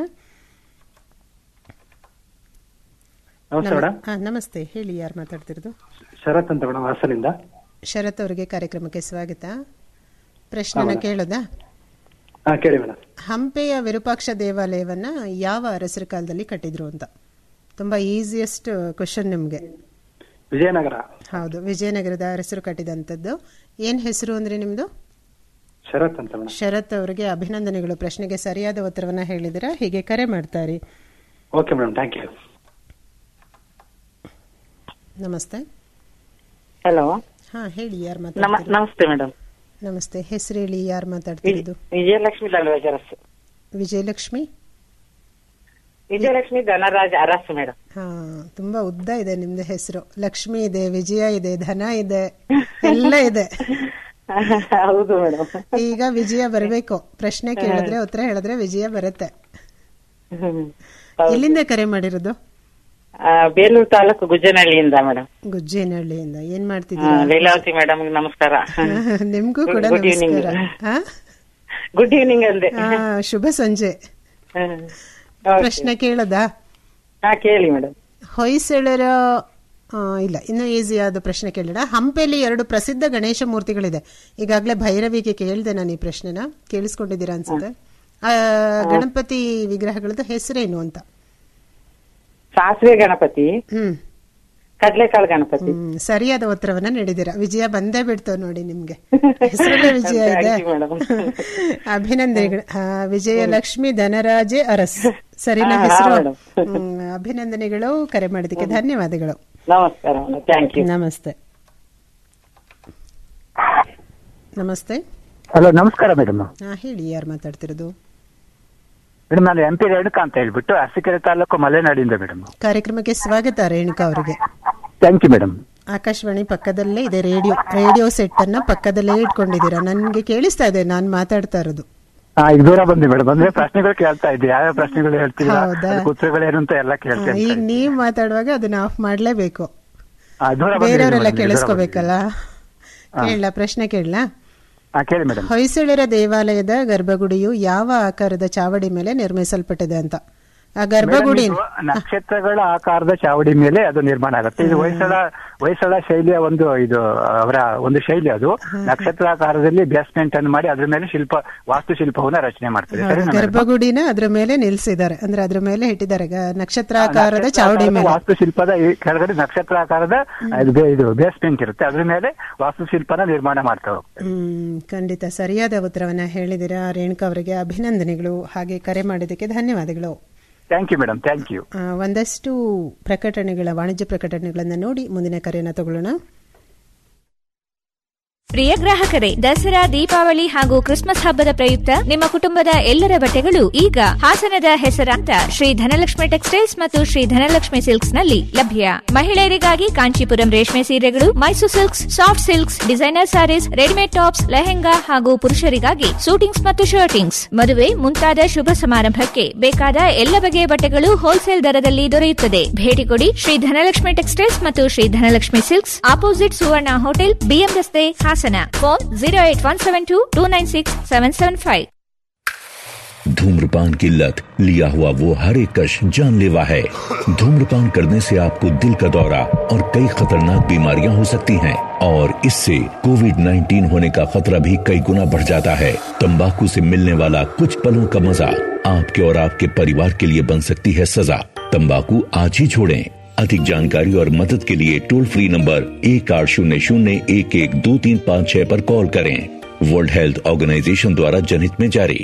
ನಮಸ್ತೆ ಮೇಡಮ್ ಹಾ ನಮಸ್ತೆ ಹೇಳಿ ಯಾರು ಮಾತಾಡ್ತಿರೋದು ಶರತ್ ಅಂತ ಮೇಡಮ್ ಹಾಸನಿಂದ ಶರತ್ ಅವರಿಗೆ ಕಾರ್ಯಕ್ರಮಕ್ಕೆ ಸ್ವಾಗತ ಪ್ರಶ್ನೆನ ಕೇಳೋದಾ ಹಾ ಕೇಳಿ ಮೇಡಮ್ ಹಂಪೆಯ ವಿರೂಪಾಕ್ಷ ದೇವಾಲಯವನ್ನ ಯಾವ ಅರಸರ ಕಾಲದಲ್ಲಿ ಕಟ್ಟಿದ್ರು ಅಂತ ತುಂಬಾ ಈಸಿಯೆಸ್ಟ್ ಕ್ವಶನ್ ನಿಮ್ಗೆ ವಿಜಯನಗರ ಹೌದು ವಿಜಯನಗರದ ಅರಸರು ಕಟ್ಟಿದಂಥದ್ದು ಏನ್ ಹೆಸರು ಅಂದ್ರೆ ನಿಮ್ದು ಶರತ್ ಅಂತ ಮೇಡಮ್ ಶರತ್ ಅವರಿಗೆ ಅಭಿನಂದನೆಗಳು ಪ್ರಶ್ನೆಗೆ ಸರಿಯಾದ ಉತ್ತರವನ್ನ ಹೇಳಿದಿರಾ ಹೀಗೆ ಕರೆ ಮಾಡ್ತಾರೆ ಓಕೆ ಮೇಡಮ್ ಥ್ಯಾಂಕ್ ಯು ನಮಸ್ತೆ ಹಲೋ ಹಾ ಹೇಳಿ ಯಾರು ನಮ ಮಾತಾಡ್ತಿರೋದು ನಮಸ್ತೆ ಮೇಡಮ್ ನಮಸ್ತೆ ಹೆಸರು ಹೇಳಿ ಯಾರು ಮಾತಾಡ್ತಿರೋದು ವಿಜಯಲಕ್ಷ್ಮಿ ಧನರಾಜ್ ಅರಸು ವಿಜಯಲಕ್ಷ್ಮಿ ವಿಜಯಲಕ್ಷ್ಮಿ ಧನರಾಜ್ ಅರಸು ಮೇಡಮ್ ಹಾ ತುಂಬಾ ಉದ್ದ ಇದೆ ನಿಮ್ದು ಹೆಸರು ಲಕ್ಷ್ಮಿ ಇದೆ ವಿಜಯ ಇದೆ ಧನ ಇದೆ ಎಲ್ಲ ಇದೆ ಹೌದು ಮೇಡಮ್ ಈಗ ವಿಜಯ ಬರಬೇಕು ಪ್ರಶ್ನೆ ಕೇಳಿದ್ರೆ ಉತ್ತರ ಹೇಳಿದ್ರೆ ವಿಜಯ ಬರುತ್ತೆ ಎಲ್ಲಿಂದ ಕರೆ ಮಾಡಿರೋದು ಬೇಲೂರು ತಾಲೂಕು ಗುಜ್ಜನಹಳ್ಳಿಯಿಂದ ಮೇಡಮ್ ಗುಜ್ಜೇನಹಳ್ಳಿಯಿಂದ ಏನ್ ಮಾಡ್ತಿದ್ದೀರಾ ಲೀಲಾವತಿ ಮೇಡಮ್ ನಮಸ್ಕಾರ ನಿಮ್ಗೂ ಕೂಡ ಗುಡ್ ಈವ್ನಿಂಗ್ ನಮಸ್ಕಾರ ಹಾ? ಗುಡ್ ಈವ್ನಿಂಗ್ ಅಂದೆ ಆ, ಶುಭ ಸಂಜೆ ಹ್ಮ್. ಪ್ರಶ್ನೆ ಕೇಳದಾ ಹಾ ಕೇಳಿ ಮೇಡಮ್ ಹೊಯ್ಸಳರ ಆ, ಇಲ್ಲ ಇನ್ನು ಈಸಿ ಆದ ಪ್ರಶ್ನೆ ಕೇಳೋಣ ಹಂಪೆಯಲ್ಲಿ ಎರಡು ಪ್ರಸಿದ್ಧ ಗಣೇಶ ಮೂರ್ತಿಗಳಿದೆ ಈಗಾಗಲೇ ಭೈರವಿಗೆ ಕೇಳಿದೆ ನಾನು ಈ ಪ್ರಶ್ನೆನ ಕೇಳಿಸ್ಕೊಂಡಿದ್ದೀರಾ ಅನ್ಸುತ್ತೆ ಆ ಗಣಪತಿ ವಿಗ್ರಹಗಳದ್ದು ಹೆಸರೇನು ಅಂತ ಸಾಸಿವೆ ಗಣಪತಿ ಹ್ಮ್ ಕಡ್ಲೆಕಾಳು ಗಣಪತಿ ಹ್ಮ್ ಸರಿಯಾದ ಉತ್ತರವನ್ನ ನೀಡಿದ್ದೀರಾ ವಿಜಯ ಬಂದೇ ಬಿಡ್ತು ನೋಡಿ ನಿಮ್ಗೆ ಹೆಸರಲ್ಲೇ ವಿಜಯ ಇದೆ Thank you, madam. ಅಭಿನಂದನೆಗಳು ಆ, ವಿಜಯಲಕ್ಷ್ಮಿ ಧನರಾಜೆ ಅರಸ್ ಸರಿನಾ ಹಾ, ಹೆಸರು madam. ಹ್ಮ್, ಅಭಿನಂದನೆಗಳು ಕರೆ ಮಾಡಿದ್ದಕ್ಕೆ ಧನ್ಯವಾದಗಳು ನಮಸ್ಕಾರ ಮೇಡಮ್ ಥ್ಯಾಂಕ್ ಯು ನಮಸ್ತೆ ನಮಸ್ತೆ ಹಲೋ ನಮಸ್ಕಾರ ಮೇಡಮ್ ಹಾ ಹೇಳಿ ಯಾರು ಮಾತಾಡ್ತಿರೋದು ಮೇಡಮ್ ನಾನು ಎಂ ಪಿ ರೇಣುಕಾ ಅಂತ ಹೇಳ್ಬಿಟ್ಟು ಅರಸೀಕೆರೆ ತಾಲೂಕು ಮಲೆನಾಡಿಂದ ಮೇಡಮ್ ಕಾರ್ಯಕ್ರಮಕ್ಕೆ ಸ್ವಾಗತ ರೇಣುಕಾ ಅವರಿಗೆ ಥ್ಯಾಂಕ್ ಯು ಮೇಡಮ್ ಆಕಾಶವಾಣಿ ಪಕ್ಕದಲ್ಲೇ ಇದೆ ರೇಡಿಯೋ ರೇಡಿಯೋ ಸೆಟ್ ಅನ್ನ ಪಕ್ಕದಲ್ಲೇ ಇಟ್ಕೊಂಡಿದ್ದೀರಾ ನನ್ಗೆ ಕೇಳಿಸ್ತಾ ಇದೆ ನಾನ್ ಮಾತಾಡ್ತಾ ಇರೋದು ಹಾ ಈಗ ದೂರ ಬಂದೆ ಮೇಡಮ್ ಅಂದ್ರೆ ಪ್ರಶ್ನೆಗಳು ಕೇಳ್ತಾ ಇದ್ದೆ ಯಾವ ಪ್ರಶ್ನೆಗಳು ಹೇಳ್ತೀರಾ ಹೌದಾ? ಅದಕ್ಕೆ ಉತ್ತರಗಳೇನು ಅಂತ ಎಲ್ಲ ಹಾ, ಕೇಳ್ತೇನೆ ಈಗ ನೀವ್ ಮಾತಾಡುವಾಗ ಅದನ್ನ ಆಫ್ ಮಾಡ್ಲೇಬೇಕು ಹಾ, ದೂರ ಬಂದಿದ್ದೀನಿ ಬೇರೆಯವರೆಲ್ಲ madam, ದೂರ ಕೇಳಿಸ್ಕೋಬೇಕಲ್ಲ ಹಾ. ಕೇಳಲ ಪ್ರಶ್ನೆ ಕೇಳಲ ಹಾ ಕೇಳಿ ಮೇಡಮ್ ಹೊಯ್ಸಳರ ದೇವಾಲಯದ ಗರ್ಭಗುಡಿಯು ಯಾವ ಆಕಾರದ ಚಾವಡಿ ಮೇಲೆ ನಿರ್ಮಿಸಲ್ಪಟ್ಟಿದೆ ಅಂತ ಆ ಗರ್ಭಗುಡಿ ನಕ್ಷತ್ರಗಳ ಆಕಾರದ ಚಾವಡಿ ಮೇಲೆ ಅದು ನಿರ್ಮಾಣ ಆಗುತ್ತೆ ಇದು ಹೊಯ್ಸಳ ಹೊಯ್ಸಳ ಶೈಲಿಯ ಒಂದು ಇದು ಅವರ ಒಂದು ಶೈಲಿ ಅದು ನಕ್ಷತ್ರಾಕಾರದಲ್ಲಿ ಬೇಸ್ಮೆಂಟ್ ಅನ್ನು ಮಾಡಿ ಅದ್ರ ಮೇಲೆ ಶಿಲ್ಪ ವಾಸ್ತುಶಿಲ್ಪವನ್ನ ರಚನೆ ಮಾಡ್ತಾರೆ ಹೌದು, ಸರಿನಾ madam? ಗರ್ಭಗುಡಿನ ಅದ್ರ ಮೇಲೆ ನಿಲ್ಸಿದ್ದಾರೆ ಅಂದ್ರೆ ಅದ್ರ ಮೇಲೆ ಇಟ್ಟಿದ್ದಾರೆ ಗ- ನಕ್ಷತ್ರಾಕಾರದ ಚಾವಡಿ ನಕ್ಷತ್ರಾಕಾರದ ಮೇಲೆ ವಾಸ್ತುಶಿಲ್ಪದ ಈ ಕೆಳಗಡೆ ನಕ್ಷತ್ರಾಕಾರದ ಇದು ಬೇ- ಇದು ಬೇಸ್ಮೆಂಟ್ ಇರುತ್ತೆ ಅದ್ರ ಮೇಲೆ ವಾಸ್ತುಶಿಲ್ಪನ ನಿರ್ಮಾಣ ಮಾಡ್ತಾ ಹೋಗ್ತಾರೆ ಹ್ಮ್ ಖಂಡಿತ ಸರಿಯಾದ ಉತ್ತರವನ್ನ ಹೇಳಿದಿರಾ ರೇಣುಕಾ ಅವರಿಗೆ ಅಭಿನಂದನೆಗಳು ಹಾಗೆ ಕರೆ ಮಾಡಿದ್ದಕ್ಕೆ ಧನ್ಯವಾದಗಳು thank you madam thank you ಆ, ಒಂದಷ್ಟು ಪ್ರಕಟಣೆಗಳ ವಾಣಿಜ್ಯ ಪ್ರಕಟಣೆಗಳನ್ನ ನೋಡಿ ಮುಂದಿನ ಕರೆಯನ್ನ ತಗೊಳ್ಳೋಣ ಪ್ರಿಯ ಗ್ರಾಹಕರೇ ದಸರಾ ದೀಪಾವಳಿ ಹಾಗೂ ಕ್ರಿಸ್ಮಸ್ ಹಬ್ಬದ ಪ್ರಯುಕ್ತ ನಿಮ್ಮ ಕುಟುಂಬದ ಎಲ್ಲರ ಬಟ್ಟೆಗಳು ಈಗ ಹಾಸನದ ಹೆಸರಾಂತ ಶ್ರೀ ಧನಲಕ್ಷ್ಮಿ ಟೆಕ್ಸ್ಟೈಲ್ಸ್ ಮತ್ತು ಶ್ರೀ ಧನಲಕ್ಷ್ಮಿ ಸಿಲ್ಕ್ಸ್ ನಲ್ಲಿ ಲಭ್ಯ ಮಹಿಳೆಯರಿಗಾಗಿ ಕಾಂಚೀಪುರಂ ರೇಷ್ಮೆ ಸೀರೆಗಳು Mysore silks soft silks designer sarees readymade tops lehenga ಹಾಗೂ ಪುರುಷರಿಗಾಗಿ ಸೂಟಿಂಗ್ಸ್ ಮತ್ತು ಶರ್ಟಿಂಗ್ಸ್ ಮದುವೆ ಮುಂತಾದ ಶುಭ ಸಮಾರಂಭಕ್ಕೆ ಬೇಕಾದ ಎಲ್ಲ ಬಗೆಯ ಬಟ್ಟೆಗಳು ಹೋಲ್ಸೇಲ್ ದರದಲ್ಲಿ ದೊರೆಯುತ್ತದೆ ಭೇಟಿ ಕೊಡಿ ಶ್ರೀ ಧನಲಕ್ಷ್ಮಿ ಟೆಕ್ಸ್ಟೈಲ್ಸ್ ಮತ್ತು Shri Dhanalakshmi silks opposite Suvarna hotel BM ರಸ್ತೆ Hassan phone zero eight one seven two two nine six seven seven five धूम्रपान की लत लिया हुआ वो हर एक कश जानलेवा है धूम्रपान करने से आपको दिल का दौरा और कई खतरनाक बीमारियां हो सकती हैं और इससे कोविड 19 होने का खतरा भी कई गुना बढ़ जाता है तंबाकू से मिलने वाला कुछ पलों का मजा आपके और आपके परिवार के लिए बन सकती है सजा तंबाकू आज ही छोड़ें अधिक जानकारी और मदद के लिए टोल फ्री नंबर एक आठ शून्य शून्य एक एक दो तीन पाँच छह पर कॉल करें वर्ल्ड हेल्थ ऑर्गेनाइजेशन द्वारा जनहित में जारी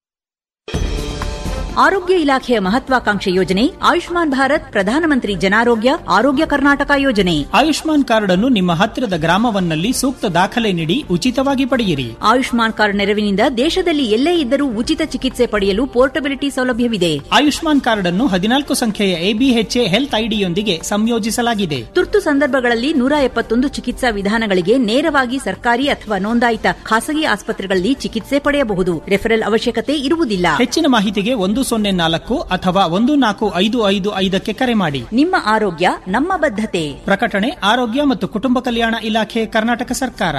ಆರೋಗ್ಯ ಇಲಾಖೆಯ ಮಹತ್ವಾಕಾಂಕ್ಷೆ ಯೋಜನೆ ಆಯುಷ್ಮಾನ್ ಭಾರತ್ ಪ್ರಧಾನಮಂತ್ರಿ ಜನಾರೋಗ್ಯ ಆರೋಗ್ಯ ಕರ್ನಾಟಕ ಯೋಜನೆ ಆಯುಷ್ಮಾನ್ ಕಾರ್ಡ್ ಅನ್ನು ನಿಮ್ಮ ಹತ್ತಿರದ ಗ್ರಾಮವನ್ನಲ್ಲಿ ಸೂಕ್ತ ದಾಖಲೆ ನೀಡಿ ಉಚಿತವಾಗಿ ಪಡೆಯಿರಿ ಆಯುಷ್ಮಾನ್ ಕಾರ್ಡ್ ನೆರವಿನಿಂದ ದೇಶದಲ್ಲಿ ಎಲ್ಲೇ ಇದ್ದರೂ ಉಚಿತ ಚಿಕಿತ್ಸೆ ಪಡೆಯಲು ಪೋರ್ಟಬಿಲಿಟಿ ಸೌಲಭ್ಯವಿದೆ ಆಯುಷ್ಮಾನ್ ಕಾರ್ಡ್ ಅನ್ನು ಹದಿನಾಲ್ಕು ಸಂಖ್ಯೆಯ ಎಬಿಎಚ್ಎ ಹೆಲ್ತ್ ಐಡಿಯೊಂದಿಗೆ ಸಂಯೋಜಿಸಲಾಗಿದೆ ತುರ್ತು ಸಂದರ್ಭಗಳಲ್ಲಿ ನೂರ ಎಪ್ಪತ್ತೊಂದು ಚಿಕಿತ್ಸಾ ವಿಧಾನಗಳಿಗೆ ನೇರವಾಗಿ ಸರ್ಕಾರಿ ಅಥವಾ ನೋಂದಾಯಿತ ಖಾಸಗಿ ಆಸ್ಪತ್ರೆಗಳಲ್ಲಿ ಚಿಕಿತ್ಸೆ ಪಡೆಯಬಹುದು ರೆಫರಲ್ ಅವಶ್ಯಕತೆ ಇರುವುದಿಲ್ಲ ಹೆಚ್ಚಿನ ಮಾಹಿತಿಗೆ ಒಂದು ಸೊನ್ನೆ ನಾಲ್ಕು ಅಥವಾ ಒಂದು ನಾಲ್ಕು ಐದು ಐದು ಐದಕ್ಕೆ ಕರೆ ಮಾಡಿ ನಿಮ್ಮ ಆರೋಗ್ಯ ನಮ್ಮ ಬದ್ಧತೆ ಪ್ರಕಟಣೆ ಆರೋಗ್ಯ ಮತ್ತು ಕುಟುಂಬ ಕಲ್ಯಾಣ ಇಲಾಖೆ ಕರ್ನಾಟಕ ಸರ್ಕಾರ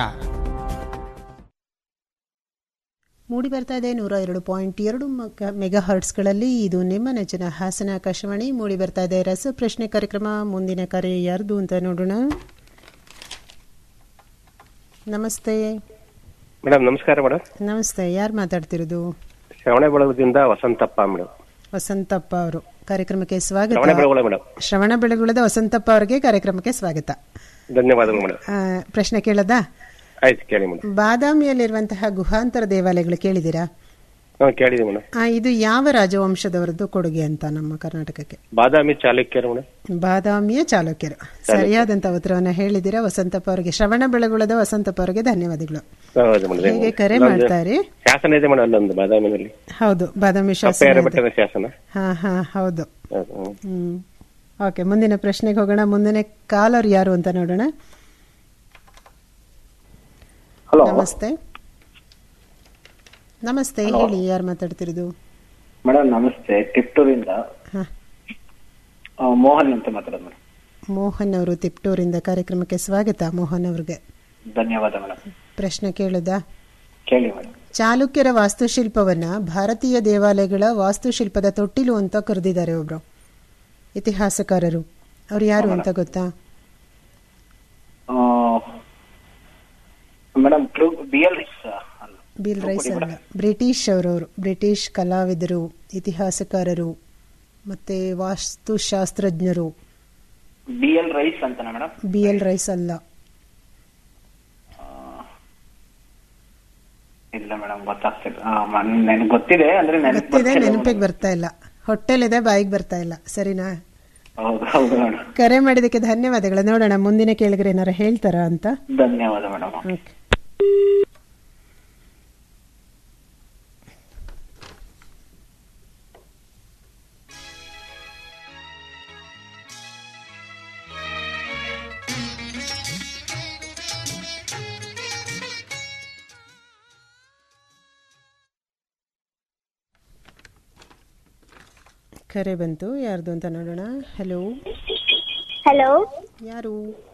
ಮೂಡಿ ಬರ್ತಾ ಇದೆ ನೂರ ಎರಡು ಪಾಯಿಂಟ್ ಎರಡು ಮೆಗಾ ಹರ್ಟ್ಸ್ಗಳಲ್ಲಿ ಇದು ನಿಮ್ಮ ನೆಚ್ಚಿನ ಹಾಸನ ಆಕಾಶವಾಣಿ ಮೂಡಿ ಬರ್ತಾ ಇದೆ ರಸ ಪ್ರಶ್ನೆ ಕಾರ್ಯಕ್ರಮ ಮುಂದಿನ ಕರೆ ಯಾರ್ದು ಅಂತ ನೋಡೋಣ ನಮಸ್ತೆ ಮೇಡಮ್ ನಮಸ್ಕಾರ ಮೇಡಮ್ ನಮಸ್ತೆ ಯಾರು ಮಾತಾಡ್ತಿರೋದು ಶ್ರವಣಬೆಳಗುದಿಂದ ವಸಂತಪ್ಪ ಮೇಡಮ್ ವಸಂತಪ್ಪ ಅವರು ಕಾರ್ಯಕ್ರಮಕ್ಕೆ ಸ್ವಾಗತ ಶ್ರವಣಬೆಳಗೊಳ ಮೇಡಮ್ ಶ್ರವಣ ಬೆಳಗುಳದ ವಸಂತಪ್ಪ ಅವರಿಗೆ ಕಾರ್ಯಕ್ರಮಕ್ಕೆ ಸ್ವಾಗತ ಧನ್ಯವಾದಗಳು ಮೇಡಮ್ ಆ, ಪ್ರಶ್ನೆ ಕೇಳದಾ ಆಯ್ತು ಕೇಳಿ ಮೇಡಮ್ ಬಾದಾಮಿಯಲ್ಲಿರುವಂತಹ ಗುಹಾಂತರ ದೇವಾಲಯಗಳು ಕೇಳಿದ್ದೀರಾ ಹಾ ಕೇಳಿದೆ ಮೇಡಮ್ ಆ, ಇದು ಯಾವ ರಾಜವಂಶದವರದ್ದು ಕೊಡುಗೆ ಅಂತ ನಮ್ಮ ಕರ್ನಾಟಕಕ್ಕೆ ಬಾದಾಮಿ ಚಾಲುಕ್ಯರು ಮೇಡಮ್ ಬಾದಾಮಿಯ ಚಾಲುಕ್ಯರು ಸರಿಯಾದಂತ ಉತ್ತರವನ್ನ ಹೇಳಿದ್ದೀರಾ ವಸಂತಪ್ಪ ಅವರಿಗೆ ಶ್ರವಣ ಬೆಳಗುಳದ ವಸಂತಪ್ಪ ಅವರಿಗೆ ಧನ್ಯವಾದಗಳು ಹೌದು ಮೇಡಮ್ ಹೀಗೆ ಕರೆ ಮಾಡ್ತಾರೆ ಶಾಸನ ಇದೆ ಮೇಡಮ್ ಅಲ್ಲೊಂದು ಬಾದಾಮಿನಲ್ಲಿ ಹೌದು ಬಾದಾಮಿ ಕಪ್ಪೆಯರ ಶಾಸನ ಇದೆ. ಬೆಟ್ಟದ ಶಾಸನ ಹಾ ಹಾ ಹೌದು ಹೌದು, ಹ್ಮ್. ಹ್ಮ್ ಓಕೆ ಮುಂದಿನ ಪ್ರಶ್ನೆಗೆ ಹೋಗೋಣ ಮುಂದಿನ ಕಾಲರ್ ಯಾರು ಅಂತ ನೋಡೋಣ ನಮಸ್ತೆ ನಮಸ್ತೆ Hello. ಹೇಳಿ ಯಾರು ಮಾತಾಡ್ತಿರೋದು ಮೇಡಮ್ ನಮಸ್ತೆ ಟಿಪ್ಟೂರಿಂದ ಹಾ. ಆ, ಮೋಹನ್ ಅಂತ ಮಾತಾಡೋದು ಮೇಡಮ್ ಮೋಹನ್ ಅವರು ತಿಪ್ಟೂರಿಂದ ಕಾರ್ಯಕ್ರಮಕ್ಕೆ ಸ್ವಾಗತ ಮೋಹನ್ ಅವ್ರಿಗೆ ಧನ್ಯವಾದ ಮೇಡಮ್ ಪ್ರಶ್ನೆ ಕೇಳುದಾ ಕೇಳಿ ಮೇಡಮ್ ಚಾಲುಕ್ಯರ ವಾಸ್ತುಶಿಲ್ಪವನ್ನ ಭಾರತೀಯ ದೇವಾಲಯಗಳ ವಾಸ್ತುಶಿಲ್ಪದ ತೊಟ್ಟಿಲು ಅಂತ ಕರೆದಿದ್ದಾರೆ ಒಬ್ರು ಇತಿಹಾಸಕಾರರು ಅವ್ರು ಯಾರು ಅಂತ ಗೊತ್ತಾ madam B L Bill Rice ಅಲ್ಲ ಬ್ರಿಟಿಷ್ ಅವರವರು ಬ್ರಿಟಿಷ್ ಕಲಾವಿದರು ಇತಿಹಾಸಕಾರರು ಮತ್ತೆ ವಾಸ್ತುಶಾಸ್ತ್ರಜ್ಞರು ಬಿ ಎಲ್ ರೈಸ್ ಅಂತನಾ ಮೇಡಮ್ ಬಿ ಎಲ್ ರೈಸ್ ಅಲ್ಲ ಇಲ್ಲ ಮೇಡಮ್ ಗೊತ್ತಾಗ್ತಿಲ್ಲ ಆ, ಮ- ನೆನಪ್ ಗೊತ್ತಿದೆ ಅಂದ್ರೆ ನೆನಪು ಗೊತ್ತಿದೆ ನೆನಪಿಗೆ ಬರ್ತಾ ಇಲ್ಲ ಹೊಟ್ಟೆಲಿದೆ ಬಾಯಿಗೆ ಬರ್ತಾ ಇಲ್ಲ ಸರಿನಾ ಹೌದು ಹೌದು ಮೇಡಮ್ ಕರೆ ಮಾಡಿದಕ್ಕೆ ಧನ್ಯವಾದಗಳು ನೋಡೋಣ ಮುಂದಿನ ಕೇಳಿದ್ರೆ ಏನಾರ ಹೇಳ್ತಾರಾ ಅಂತ ಧನ್ಯವಾದ ಮೇಡಮ್ ಓಕೆ ಕರೆ ಬಂತು ಯಾರ್ದು ಅಂತ ನೋಡೋಣ ಹಲೋ ಹಲೋ ಯಾರು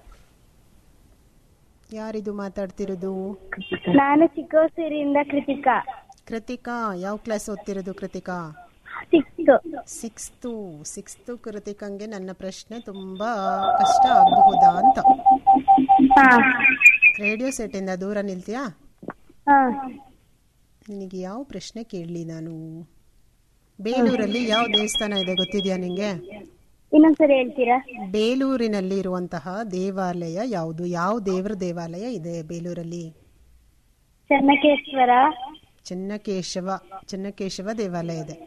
ಯಾರಿದು ಮಾತಾಡ್ತಿರೋದು ನಾನು ಚಿಕ್ಕೋಸೂರಿಂದ ಕೃತಿಕಾ ಕೃತಿಕಾ ಯಾವ ಕ್ಲಾಸ್ ಓದ್ತಿರೋದು ಕೃತಿಕಾ ಸಿಕ್ಸ್ತ್ ಸಿಕ್ಸ್ತು ಸಿಕ್ಸ್ತು ಕೃತಿಕಂಗೆ ನನ್ನ ಪ್ರಶ್ನೆ ತುಂಬಾ ಕಷ್ಟ ಆಗಬಹುದಾ ಅಂತ ರೇಡಿಯೋ ಸೆಟ್ ಇಂದ ದೂರ ನಿಲ್ತೀಯಾ ನಿನಗೆ ಯಾವ ಪ್ರಶ್ನೆ ಕೇಳಲಿ ನಾನು ಬೇಲೂರಲ್ಲಿ ಯಾವ ದೇವಸ್ಥಾನ ಇದೆ ಗೊತ್ತಿದ್ಯಾ ನಿಂಗೆ ಇನ್ನೊಂದ್ಸರಿ ಹೇಳ್ತೀರಾ ಬೇಲೂರಿನಲ್ಲಿ ಇರುವಂತಹ ದೇವಾಲಯ ಯಾವುದು ಯಾವ ದೇವರ ದೇವಾಲಯ ಇದೆ ಬೇಲೂರಲ್ಲಿ ಚೆನ್ನಕೇಶ್ವರ ಚೆನ್ನಕೇಶವ ಚೆನ್ನಕೇಶವ ದೇವಾಲಯ ಇದೆ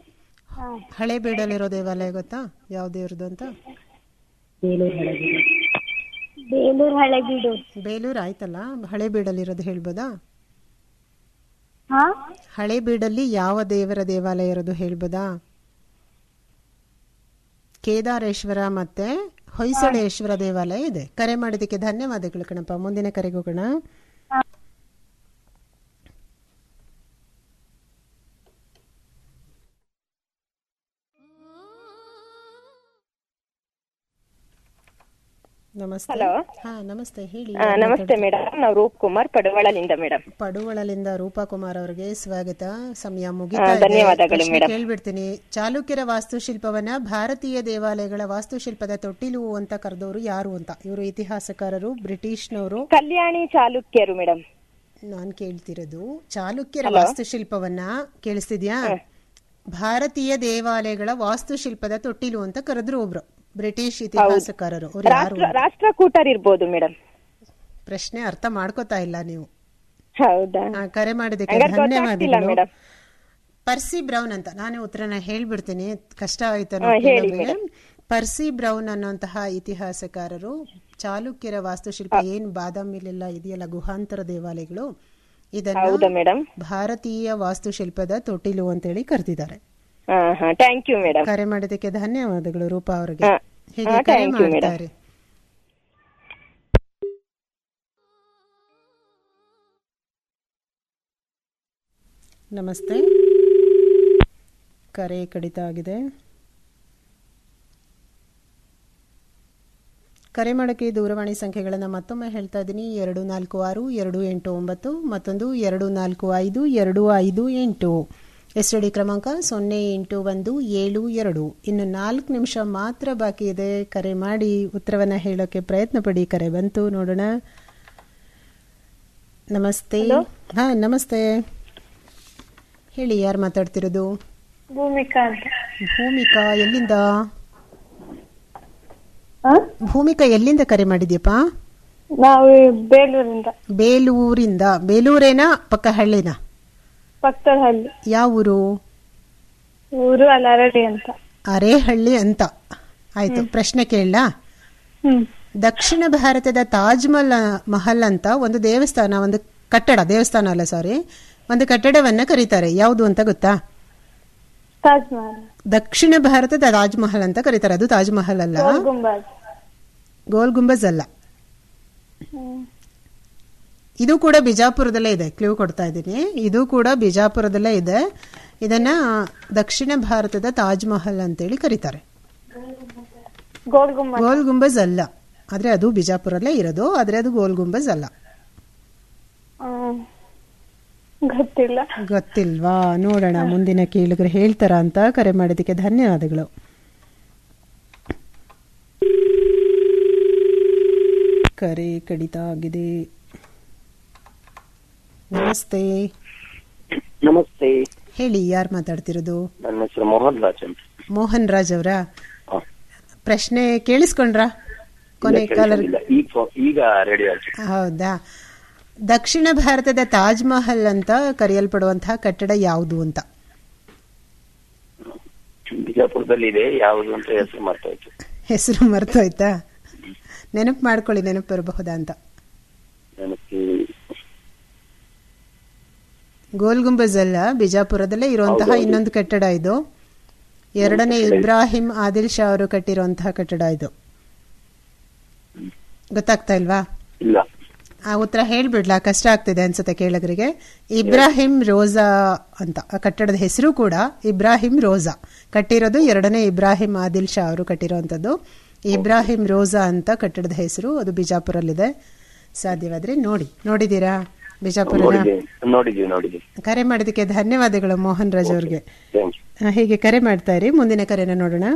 ಹಳೇಬೀಡಲ್ಲಿರೋ ದೇವಾಲಯ ಗೊತ್ತಾ ಯಾವ ದೇವ್ರದ್ದು ಅಂತ ಬೇಲೂರು ಹಳೆಬೀಡು ಬೇಲೂರು ಆಯ್ತಲ್ಲ ಹಳೇಬೀಡಲ್ಲಿರೋದು ಹೇಳ್ಬೋದಾ ಹಾ ಹಳೇಬೀಡಲ್ಲಿ ಯಾವ ದೇವರ ದೇವಾಲಯ ಇರೋದು ಹೇಳ್ಬೋದಾ ಕೇದಾರೇಶ್ವರ ಮತ್ತೆ ಹೊಯ್ಸಳೇಶ್ವರ ದೇವಾಲಯ ಇದೆ ಕರೆ ಮಾಡಿದ್ದಕ್ಕೆ ಧನ್ಯವಾದಗಳು ಕಣಪ್ಪ ಮುಂದಿನ ಕರೆಗೆ ಹೋಗೋಣ ನಮಸ್ತೆ ಹಲೋ. ಹಾ ನಮಸ್ತೆ ಹೇಳಿ ಆ, ನಮಸ್ತೆ ಮೇಡಮ್ ನಾವು ರೂಪ್ ಕುಮಾರ್ ಪಡುವಳಲಿಂದ ಮೇಡಮ್ ಪಡುವಳಲಿಂದ ರೂಪಾ ಕುಮಾರ್ ಅವರಿಗೆ ಸ್ವಾಗತ ಸಮಯ ಆ, ಮುಗಿತಾ ಇದೆ. ಧನ್ಯವಾದಗಳು ಪ್ರಶ್ನೆ ಮೇಡಮ್. ಕೇಳ್ಬಿಡ್ತೀನಿ ಚಾಲುಕ್ಯರ ವಾಸ್ತುಶಿಲ್ಪವನ್ನ ಭಾರತೀಯ ದೇವಾಲಯಗಳ ವಾಸ್ತುಶಿಲ್ಪದ ತೊಟ್ಟಿಲು ಅಂತ ಕರೆದವರು ಯಾರು ಅಂತ ಇವರು ಇತಿಹಾಸಕಾರರು ಬ್ರಿಟಿಷ್ನವರು ಕಲ್ಯಾಣಿ ಚಾಲುಕ್ಯರು ಮೇಡಮ್ ನಾನ್ ಕೇಳ್ತಿರೋದು ಚಾಲುಕ್ಯರ Hello? ವಾಸ್ತುಶಿಲ್ಪವನ್ನ ಕೇಳಿಸ್ತಿದ್ಯಾ ಭಾರತೀಯ ದೇವಾಲಯಗಳ ವಾಸ್ತುಶಿಲ್ಪದ ತೊಟ್ಟಿಲು ಅಂತ ಕರೆದ್ರು ಒಬ್ರು ಬ್ರಿಟಿಷ್ ಇತಿಹಾಸಕಾರರು ಅವ್ರು ಯಾರು ರಾಷ್ಟ್ರ ರಾಷ್ಟ್ರಕೂಟರ್ ಇರ್ಬೋದು ಮೇಡಮ್ ಪ್ರಶ್ನೆ ಅರ್ಥ ಮಾಡ್ಕೋತಾ ಇಲ್ಲ ನೀವು ಹೌದಾ ಆ, ಕರೆ ಮಾಡಿದಕ್ಕೆ ಹಂಗಾರೆ ಗೊತ್ತಾಗ್ತಿಲ್ಲ ಧನ್ಯವಾದಗಳು ಮೇಡಮ್ ಪರ್ಸಿ ಬ್ರೌನ್ ಅಂತ ನಾನೇ ಉತ್ತರನ ಹೇಳ್ಬಿಡ್ತೀನಿ ಕಷ್ಟ ಆಯ್ತು ಹಾ, ಹೇಳಿ ಮೇಡಮ್. ಪರ್ಸಿ ಬ್ರೌನ್ ಅನ್ನುವಂತಹ ಇತಿಹಾಸಕಾರರು ಚಾಲುಕ್ಯರ ವಾಸ್ತುಶಿಲ್ಪ ಏನ್ ಬಾದಾಮ್ ಮಿಲ್ಲೆಲ್ಲ ಇದೆಯಲ್ಲ ಗುಹಾಂತರ ದೇವಾಲಯಗಳು ಹೌದಾ ಇದನ್ನ ಮೇಡಮ್ ಭಾರತೀಯ ವಾಸ್ತುಶಿಲ್ಪದ ತೊಟ್ಟಿಲು ಅಂತೇಳಿ ಕರೆದಿದ್ದಾರೆ ಹಾ ಹಾ ಥ್ಯಾಂಕ್ ಯು ಮೇಡಮ್ ಕರೆ ಮಾಡಿದಕ್ಕೆ ಧನ್ಯವಾದಗಳು ರೂಪಾ ಅವರಿಗೆ ಹಾ. ಹೀಗೆ ಹಾ, ಕರೆ thank you, madam. ಮಾಡ್ತಾರೆ ನಮಸ್ತೆ ಕರೆ ಕಡಿತ ಆಗಿದೆ ಕರೆ ಮಾಡೋಕ್ಕೆ ದೂರವಾಣಿ ಸಂಖ್ಯೆಗಳನ್ನು ಮತ್ತೊಮ್ಮೆ ಹೇಳ್ತಾ ಇದ್ದೀನಿ ಎರಡು ನಾಲ್ಕು ಆರು ಎರಡು ಎಂಟು ಒಂಬತ್ತು ಮತ್ತೊಂದು ಎರಡು ನಾಲ್ಕು ಐದು ಎರಡು ಐದು ಎಂಟು ಎಸ್ ಡಿ ಕ್ರಮಾಂಕ ಸೊನ್ನೆ ಎಂಟು ಒಂದು ಏಳು ಎರಡು ಇನ್ನು ನಾಲ್ಕು ನಿಮಿಷ ಮಾತ್ರ ಬಾಕಿ ಇದೆ ಕರೆ ಮಾಡಿ ಉತ್ತರವನ್ನು ಹೇಳೋಕೆ ಪ್ರಯತ್ನ ಪಡಿ ಕರೆ ಬಂತು ನೋಡೋಣ ನಮಸ್ತೆ ಹಾ ನಮಸ್ತೆ ಹೇಳಿ ಯಾರು ಮಾತಾಡ್ತಿರೋದು ಭೂಮಿಕಾ ಅಂತ ಭೂಮಿಕಾ ಎಲ್ಲಿಂದ ಭೂಮಿಕಾ ಎಲ್ಲಿಂದ ಕರೆ ಮಾಡಿದ್ಯಪ್ಪ ನಾವು ಬೇಲೂರಿಂದ ಬೇಲೂರಿಂದ ಬೇಲೂರೇನಾ ಪಕ್ಕ ಹಳ್ಳಿನ ಪಕ್ಕದ ಹಳ್ಳಿ ಯಾವ ಊರು ಊರು ಅಲಾರಡಿ ಅಂತ ಅರೇಹಳ್ಳಿ ಅಂತ ಆಯ್ತು ಪ್ರಶ್ನೆ ಕೇಳಲಾ ಹ್ಮ್ ದಕ್ಷಿಣ ಭಾರತದ ತಾಜ್ ಮಹಲ್ ಮಹಲ್ ಅಂತ ಒಂದು ದೇವಸ್ಥಾನ ಒಂದು ಕಟ್ಟಡ ದೇವಸ್ಥಾನ ಅಲ್ಲ ಸಾರಿ ಒಂದು ಕಟ್ಟಡವನ್ನ ಕರೀತಾರೆ ಯಾವುದು ಅಂತ ಗೊತ್ತಾ ತಾಜ್ ಮಹಲ್ ದಕ್ಷಿಣ ಭಾರತದ ತಾಜ್ ಮಹಲ್ ಅಂತ ಕರೀತಾರೆ ಅದು ತಾಜ್ ಮಹಲ್ ಅಲ್ಲ ಗೋಲ್ ಗುಂಬಜ್ ಗೋಲ್ ಗುಂಬಜ್ ಅಲ್ಲ ಹ್ಮ್. ಇದು ಕೂಡ ಬಿಜಾಪುರದಲ್ಲೇ ಇದೆ ಕ್ಲೂ ಕೊಡ್ತಾ ಇದ್ದೀನಿ ಇದು ಕೂಡ ಬಿಜಾಪುರದಲ್ಲೇ ಇದೆ ಇದನ್ನ ದಕ್ಷಿಣ ಭಾರತದ ತಾಜ್ ಮಹಲ್ ಅಂತೇಳಿ ಕರೀತಾರೆ ಗೋಲ್ ಗುಂಬಜ್ ಗೋಲ್ ಗುಂಬಜ್ ಅಲ್ಲ ಆದ್ರೆ ಅದು ಬಿಜಾಪುರಲ್ಲೇ ಇರೋದು ಆದ್ರೆ ಅದು ಗೋಲ್ ಗುಂಬಜ್ ಅಲ್ಲ ಹ್ಮ್. ಗೊತ್ತಿಲ್ಲ ಗೊತ್ತಿಲ್ವಾ ನೋಡೋಣ ಮುಂದಿನ ಕೇಳಿದ್ರೆ ಹೇಳ್ತಾರ ಅಂತ ಕರೆ ಮಾಡಿದ್ದಕ್ಕೆ ಧನ್ಯವಾದಗಳು ಕರೆ ಕಡಿತ ಆಗಿದೆ ನಮಸ್ತೆ ನಮಸ್ತೆ ಹೇಳಿ ಯಾರು ಮಾತಾಡ್ತಿರೋದು ನನ್ನ ಹೆಸರು ಮೋಹನ್ ರಾಜ್ ಅಂತ ಮೋಹನ್ ರಾಜ್ ಅವರ ಹಾ. ಪ್ರಶ್ನೆ ಕೇಳಿಸ್ಕೊಂಡ್ರ ಕೊನೆ ಇಲ್ಲ, ಕಾಲರ್ ಕೇಳಿಸ್ಕೊಂಡಿಲ್ಲ. ಈಗ ಫೋ- ಈಗ ರೇಡಿಯೋ ಆಯ್ತು ಹೌದಾ ದಕ್ಷಿಣ ಭಾರತದ ತಾಜ್ ಮಹಲ್ ಅಂತ ಕರೆಯಲ್ಪಡುವಂತಹ ಕಟ್ಟಡ ಯಾವುದು ಅಂತ ಬಿಜಾಪುರದಲ್ಲಿ ಇದೆ ಯಾವುದು ಅಂತ ಹೆಸರು ಮಾಡ್ತಾಯ್ತು ಹೆಸರು ಮರ್ತೋಯ್ತಾ ನೆನಪು ಮಾಡ್ಕೊಳ್ಳಿ ನೆನಪು ಬರಬಹುದಾ ಅಂತ ನನಗೆ ಗೋಲ್ ಗುಂಬಜ್ ಅಲ್ಲ ಬಿಜಾಪುರದಲ್ಲೇ ಇರುವಂತಹ ಹೌದೌದು. ಇನ್ನೊಂದು ಕಟ್ಟಡ ಇದು ಎರಡನೇ ಇಬ್ರಾಹಿಂ ಆದಿಲ್ ಶಾ ಅವರು ಕಟ್ಟಿರುವಂತಹ ಕಟ್ಟಡ ಇದು ಗೊತ್ತಾಗ್ತಾ ಇಲ್ವಾ ಇಲ್ಲ ಆ ಉತ್ತರ ಹೇಳ್ಬಿಡ್ಲಾ ಕಷ್ಟ ಆಗ್ತಿದೆ ಅನ್ಸುತ್ತೆ ಕೇಳಗರಿಗೆ ಇಬ್ರಾಹಿಂ ರೋಜಾ ಅಂತ ಆ ಕಟ್ಟಡದ ಹೆಸರು ಕೂಡ ಇಬ್ರಾಹಿಂ ರೋಜಾ ಕಟ್ಟಿರೋದು ಎರಡನೇ ಇಬ್ರಾಹಿಂ ಆದಿಲ್ ಶಾ ಅವರು ಕಟ್ಟಿರುವಂತದ್ದು ಇಬ್ರಾಹಿಂ ರೋಜಾ ಅಂತ ಕಟ್ಟಡದ ಹೆಸರು ಅದು ಬಿಜಾಪುರಲ್ಲಿದೆ ಸಾಧ್ಯವಾದ್ರೆ ನೋಡಿ ನೋಡಿದೀರಾ ಬಿಜಾಪುರನ ನೋಡಿದ್ದೀವಿ ನೋಡಿದ್ದೀವಿ ನೋಡಿದ್ದೀವಿ ಕರೆ ಮಾಡಿದಕ್ಕೆ ಧನ್ಯವಾದಗಳು ಮೋಹನ್ ರಾಜ್ ಅವ್ರಿಗೆ ಥ್ಯಾಂಕ್ ಯು ಆ, ಹೀಗೆ ಕರೆ ಮಾಡ್ತಾ ಇರಿ ಮುಂದಿನ ಕರೆನ ನೋಡೋಣ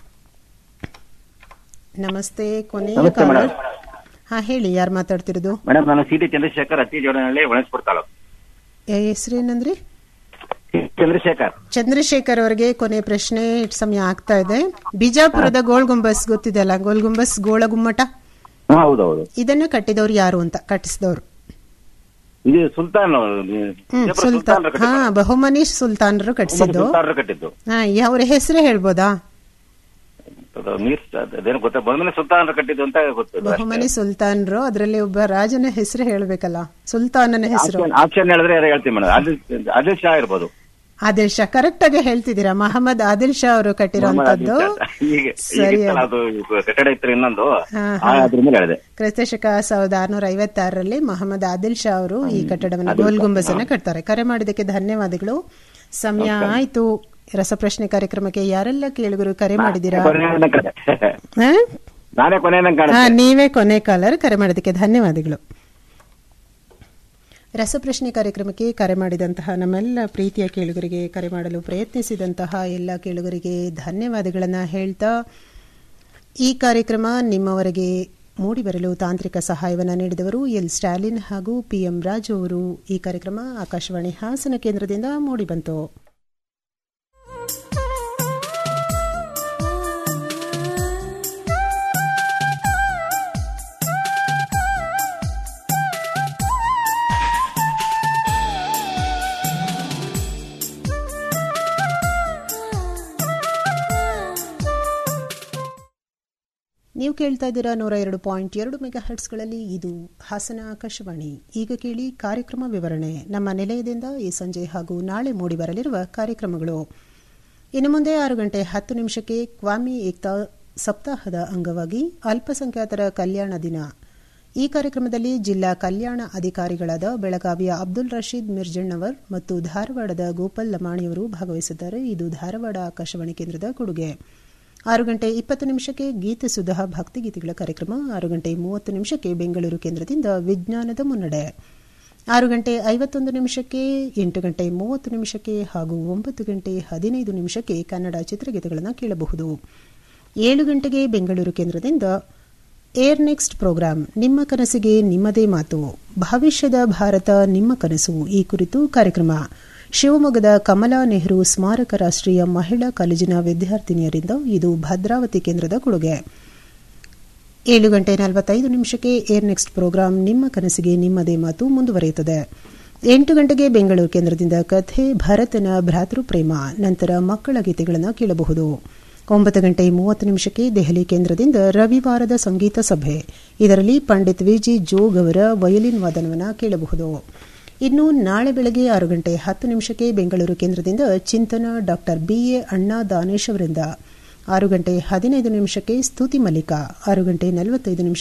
ನಮಸ್ತೆ ಕೊನೆಯ ನಮಸ್ತೆ ಕಾಲ ಮೇಡಮ್. ಹಾ ಹೇಳಿ ಯಾರು ಮಾತಾಡ್ತಿರೋದು ಮೇಡಮ್ ನಾನು ಸಿ ಟಿ ಚಂದ್ರಶೇಖರ್ ಅತ್ತಿ ಜೋಡನಹಳ್ಳಿ ಒಣಸ್ಪುರ ತಾಲೂಕು ಹೆಸರೇನಂದ್ರಿ ಚಂದ್ರಶೇಖರ್ ಚಂದ್ರಶೇಖರ್ ಅವರಿಗೆ ಕೊನೆ ಪ್ರಶ್ನೆ ಸಮಯ ಆಗ್ತಾ ಇದೆ ಬಿಜಾಪುರದ ಗೋಲ್ ಗುಂಬಸ್ ಗೊತ್ತಿದೆಯಲ್ಲ ಗೋಲ್ ಗುಂಬಸ್ ಗೋಳ ಗುಮ್ಮಟ ಹಾ ಹೌದೌದು ಇದನ್ನ ಕಟ್ಟಿದವರು ಯಾರು ಅಂತ ಕಟ್ಟಿಸಿದವರು ಇದು ಸುಲ್ತಾನ್ ಹ್ಮ್ ಬಿಜಾಪುರ ಸುಲ್ತಾನ್ ಸುಲ್ತಾನರು ಹಾ ಕಟ್ಟಿದ್ದು. ಬಹುಮನಿ ಸುಲ್ತಾನರು ಕಟ್ಟಿಸಿದ್ದು ಸುಲ್ತಾನರು ಕಟ್ಟಿದ್ದು ಹಾ ಈ ಅವ್ರ ಹೆಸರೇ ಹೇಳ್ಬೋದಾ ಅದು ನೀರ್ ಅದೇನು ಗೊತ್ತ ಬಹುಮನೆ ಸುಲ್ತಾನರು ಕಟ್ಟಿದ್ದು ಅಂತ ಗೊತ್ತು ಬಹುಮನಿ ಸುಲ್ತಾನ್ರು ಅದರಲ್ಲಿ ಒಬ್ಬ ರಾಜನ ಹೆಸರು ಹೇಳ್ಬೇಕಲ್ಲ ಸುಲ್ತಾನನ ಹೆಸರು ಆಪ್ಷನ್ ಹೇಳಿದ್ರೆ ಯಾರು ಹೇಳ್ತೀವಿ ಮೇಡಮ್ ಆದಿಲ್ ಆದಿಲ್ ಶಾ ಇರ್ಬೋದು ಆದಿಲ್ ಶಾ ಕರೆಕ್ಟ್ ಆಗಿ ಹೇಳ್ತಿದ್ದೀರಾ ಮಹಮ್ಮದ್ ಆದಿಲ್ ಶಾ ಅವರು ಕಟ್ಟಿರುವಂತದ್ದು ಈಗ ಸರಿ ಈಗಿತ್ತಲ್ಲ ಅದು ಕಟ್ಟಡ ಇತ್ತು ಇನ್ನೊಂದು ಹಾ, ಆ, ಅದ್ರ ಮೇಲೆ ಹೇಳಿದೆ ಕ್ರಿಸ್ತಶಕ ಸಾವಿರದ ಆರ್ನೂರ ಐವತ್ತಾರರಲ್ಲಿ ಮೊಹಮ್ಮದ್ ಆದಿಲ್ ಶಾ ಅವರು ಈ ಕಟ್ಟಡವನ್ನು ಗೋಲ್ ಗುಂಬಜನ್ನ ಕಟ್ತಾರೆ ಕರೆ ಮಾಡಿದ್ದಕ್ಕೆ ಧನ್ಯವಾದಗಳು ಸಮಯ ಆಯ್ತು ರಸಪ್ರಶ್ನೆ ಕಾರ್ಯಕ್ರಮಕ್ಕೆ ಯಾರೆಲ್ಲ ಕೇಳುಗರು ಕರೆ ಮಾಡಿದ್ದೀರಾ ಕೊನೆಯದನ್ನ ಕಡೆ. ಹಾ? ನಾನೇ ಕೊನೆಯದಂಗೆ ಹಾ ಕಾಣುತ್ತೆ ನೀವೇ ಕೊನೆ ಕಾಲರ್ ಕರೆ ಮಾಡೋದಕ್ಕೆ ಧನ್ಯವಾದಗಳು ರಸಪ್ರಶ್ನೆ ಕಾರ್ಯಕ್ರಮಕ್ಕೆ ಕರೆ ಮಾಡಿದಂತಹ ನಮ್ಮೆಲ್ಲ ಪ್ರೀತಿಯ ಕೇಳುಗರಿಗೆ ಕರೆ ಮಾಡಲು ಪ್ರಯತ್ನಿಸಿದಂತಹ ಎಲ್ಲ ಕೇಳುಗರಿಗೆ ಧನ್ಯವಾದಗಳನ್ನು ಹೇಳ್ತಾ ಈ ಕಾರ್ಯಕ್ರಮ ನಿಮ್ಮವರೆಗೆ ಮೂಡಿಬರಲು ತಾಂತ್ರಿಕ ಸಹಾಯವನ್ನು ನೀಡಿದವರು ಎಲ್ ಸ್ಟಾಲಿನ್ ಹಾಗೂ ಪಿಎಂ ರಾಜು ಅವರು ಈ ಕಾರ್ಯಕ್ರಮ ಆಕಾಶವಾಣಿ ಹಾಸನ ಕೇಂದ್ರದಿಂದ ಮೂಡಿಬಂತು ನೀವು ಕೇಳ್ತಾ ಇದ್ದೀರಾ ನೂರ ಎರಡು ಪಾಯಿಂಟ್ ಎರಡು ಮೆಗಾ ಹರ್ಟ್ಸ್ಗಳಲ್ಲಿ ಇದು ಹಾಸನ ಆಕಾಶವಾಣಿ ಈಗ ಕೇಳಿ ಕಾರ್ಯಕ್ರಮ ವಿವರಣೆ ನಮ್ಮ ನಿಲಯದಿಂದ ಈ ಸಂಜೆ ಹಾಗೂ ನಾಳೆ ಮೂಡಿಬರಲಿರುವ ಕಾರ್ಯಕ್ರಮಗಳು ಇನ್ನು ಮುಂದೆ ಆರು ಗಂಟೆ ಹತ್ತು ನಿಮಿಷಕ್ಕೆ ಕ್ವಾಮಿ ಏಕ್ತಾ ಸಪ್ತಾಹದ ಅಂಗವಾಗಿ ಅಲ್ಪಸಂಖ್ಯಾತರ ಕಲ್ಯಾಣ ದಿನ ಈ ಕಾರ್ಯಕ್ರಮದಲ್ಲಿ ಜಿಲ್ಲಾ ಕಲ್ಯಾಣ ಅಧಿಕಾರಿಗಳಾದ ಬೆಳಗಾವಿಯ ಅಬ್ದುಲ್ ರಶೀದ್ ಮಿರ್ಜಣ್ಣವರ್ ಮತ್ತು ಧಾರವಾಡದ ಗೋಪಾಲ್ ಲಮಾಣಿಯವರು ಭಾಗವಹಿಸಿದ್ದಾರೆ ಇದು ಧಾರವಾಡ ಆಕಾಶವಾಣಿ ಕೇಂದ್ರದ ಕೊಡುಗೆ ಆರು ಗಂಟೆ ಇಪ್ಪತ್ತು ನಿಮಿಷಕ್ಕೆ ಗೀತೆ ಸುಧಾ ಭಕ್ತಿಗೀತೆಗಳ ಕಾರ್ಯಕ್ರಮ ಆರು ಗಂಟೆ ಮೂವತ್ತು ನಿಮಿಷಕ್ಕೆ ಬೆಂಗಳೂರು ಕೇಂದ್ರದಿಂದ ವಿಜ್ಞಾನದ ಮುನ್ನಡೆ ಆರು ಗಂಟೆ ಐವತ್ತೊಂದು ನಿಮಿಷಕ್ಕೆ ಎಂಟು ಗಂಟೆ ಮೂವತ್ತು ನಿಮಿಷಕ್ಕೆ ಹಾಗೂ ಒಂಬತ್ತು ಗಂಟೆ ಹದಿನೈದು ನಿಮಿಷಕ್ಕೆ ಕನ್ನಡ ಚಿತ್ರಗೀತೆಗಳನ್ನು ಕೇಳಬಹುದು ಏಳು ಗಂಟೆಗೆ ಬೆಂಗಳೂರು ಕೇಂದ್ರದಿಂದ ಏರ್ ನೆಕ್ಸ್ಟ್ ಪ್ರೋಗ್ರಾಂ ನಿಮ್ಮ ಕನಸಿಗೆ ನಿಮ್ಮದೇ ಮಾತು ಭವಿಷ್ಯದ ಭಾರತ ನಿಮ್ಮ ಕನಸು ಈ ಕುರಿತು ಕಾರ್ಯಕ್ರಮ ಶಿವಮೊಗ್ಗದ ಕಮಲಾ ನೆಹರು ಸ್ಮಾರಕ ರಾಷ್ಟ್ರೀಯ ಮಹಿಳಾ ಕಾಲೇಜಿನ ವಿದ್ಯಾರ್ಥಿನಿಯರಿಂದ ಇದು ಭದ್ರಾವತಿ ಕೇಂದ್ರದ ಕೊಡುಗೆ ಏಳು ಗಂಟೆ ನಲವತ್ತೈದು ನಿಮಿಷಕ್ಕೆ ಏರ್ ನೆಕ್ಸ್ಟ್ ಪ್ರೋಗ್ರಾಂ ನಿಮ್ಮ ಕನಸಿಗೆ ನಿಮ್ಮದೇ ಮಾತು ಮುಂದುವರಿಯುತ್ತದೆ ಎಂಟು ಗಂಟೆಗೆ ಬೆಂಗಳೂರು ಕೇಂದ್ರದಿಂದ ಕಥೆ ಭರತನ ಭ್ರಾತೃಪ್ರೇಮ ನಂತರ ಮಕ್ಕಳ ಗೀತೆಗಳನ್ನು ಕೇಳಬಹುದು ಒಂಬತ್ತು ಗಂಟೆ ಮೂವತ್ತು ನಿಮಿಷಕ್ಕೆ ದೆಹಲಿ ಕೇಂದ್ರದಿಂದ ರವಿವಾರದ ಸಂಗೀತ ಸಭೆ ಇದರಲ್ಲಿ ಪಂಡಿತ್ ವಿಜಿ ಜೋಗ್ ಅವರ ವಯೋಲಿನ್ ವಾದನವನ್ನು ಕೇಳಬಹುದು ಇನ್ನು ನಾಳೆ ಬೆಳಗ್ಗೆ ಆರು ಗಂಟೆ ಹತ್ತು ನಿಮಿಷಕ್ಕೆ ಬೆಂಗಳೂರು ಕೇಂದ್ರದಿಂದ ಚಿಂತನ ಡಾಕ್ಟರ್ ಬಿಎ ಅಣ್ಣಾ ದಾನೇಶ್ ಅವರಿಂದ ಆರು ಗಂಟೆ ಹದಿನೈದು ನಿಮಿಷಕ್ಕೆ ಸ್ತುತಿ ಮಲ್ಲಿಕ ಆರು ಗಂಟೆ ನಲವತ್ತೈದು ನಿಮಿಷ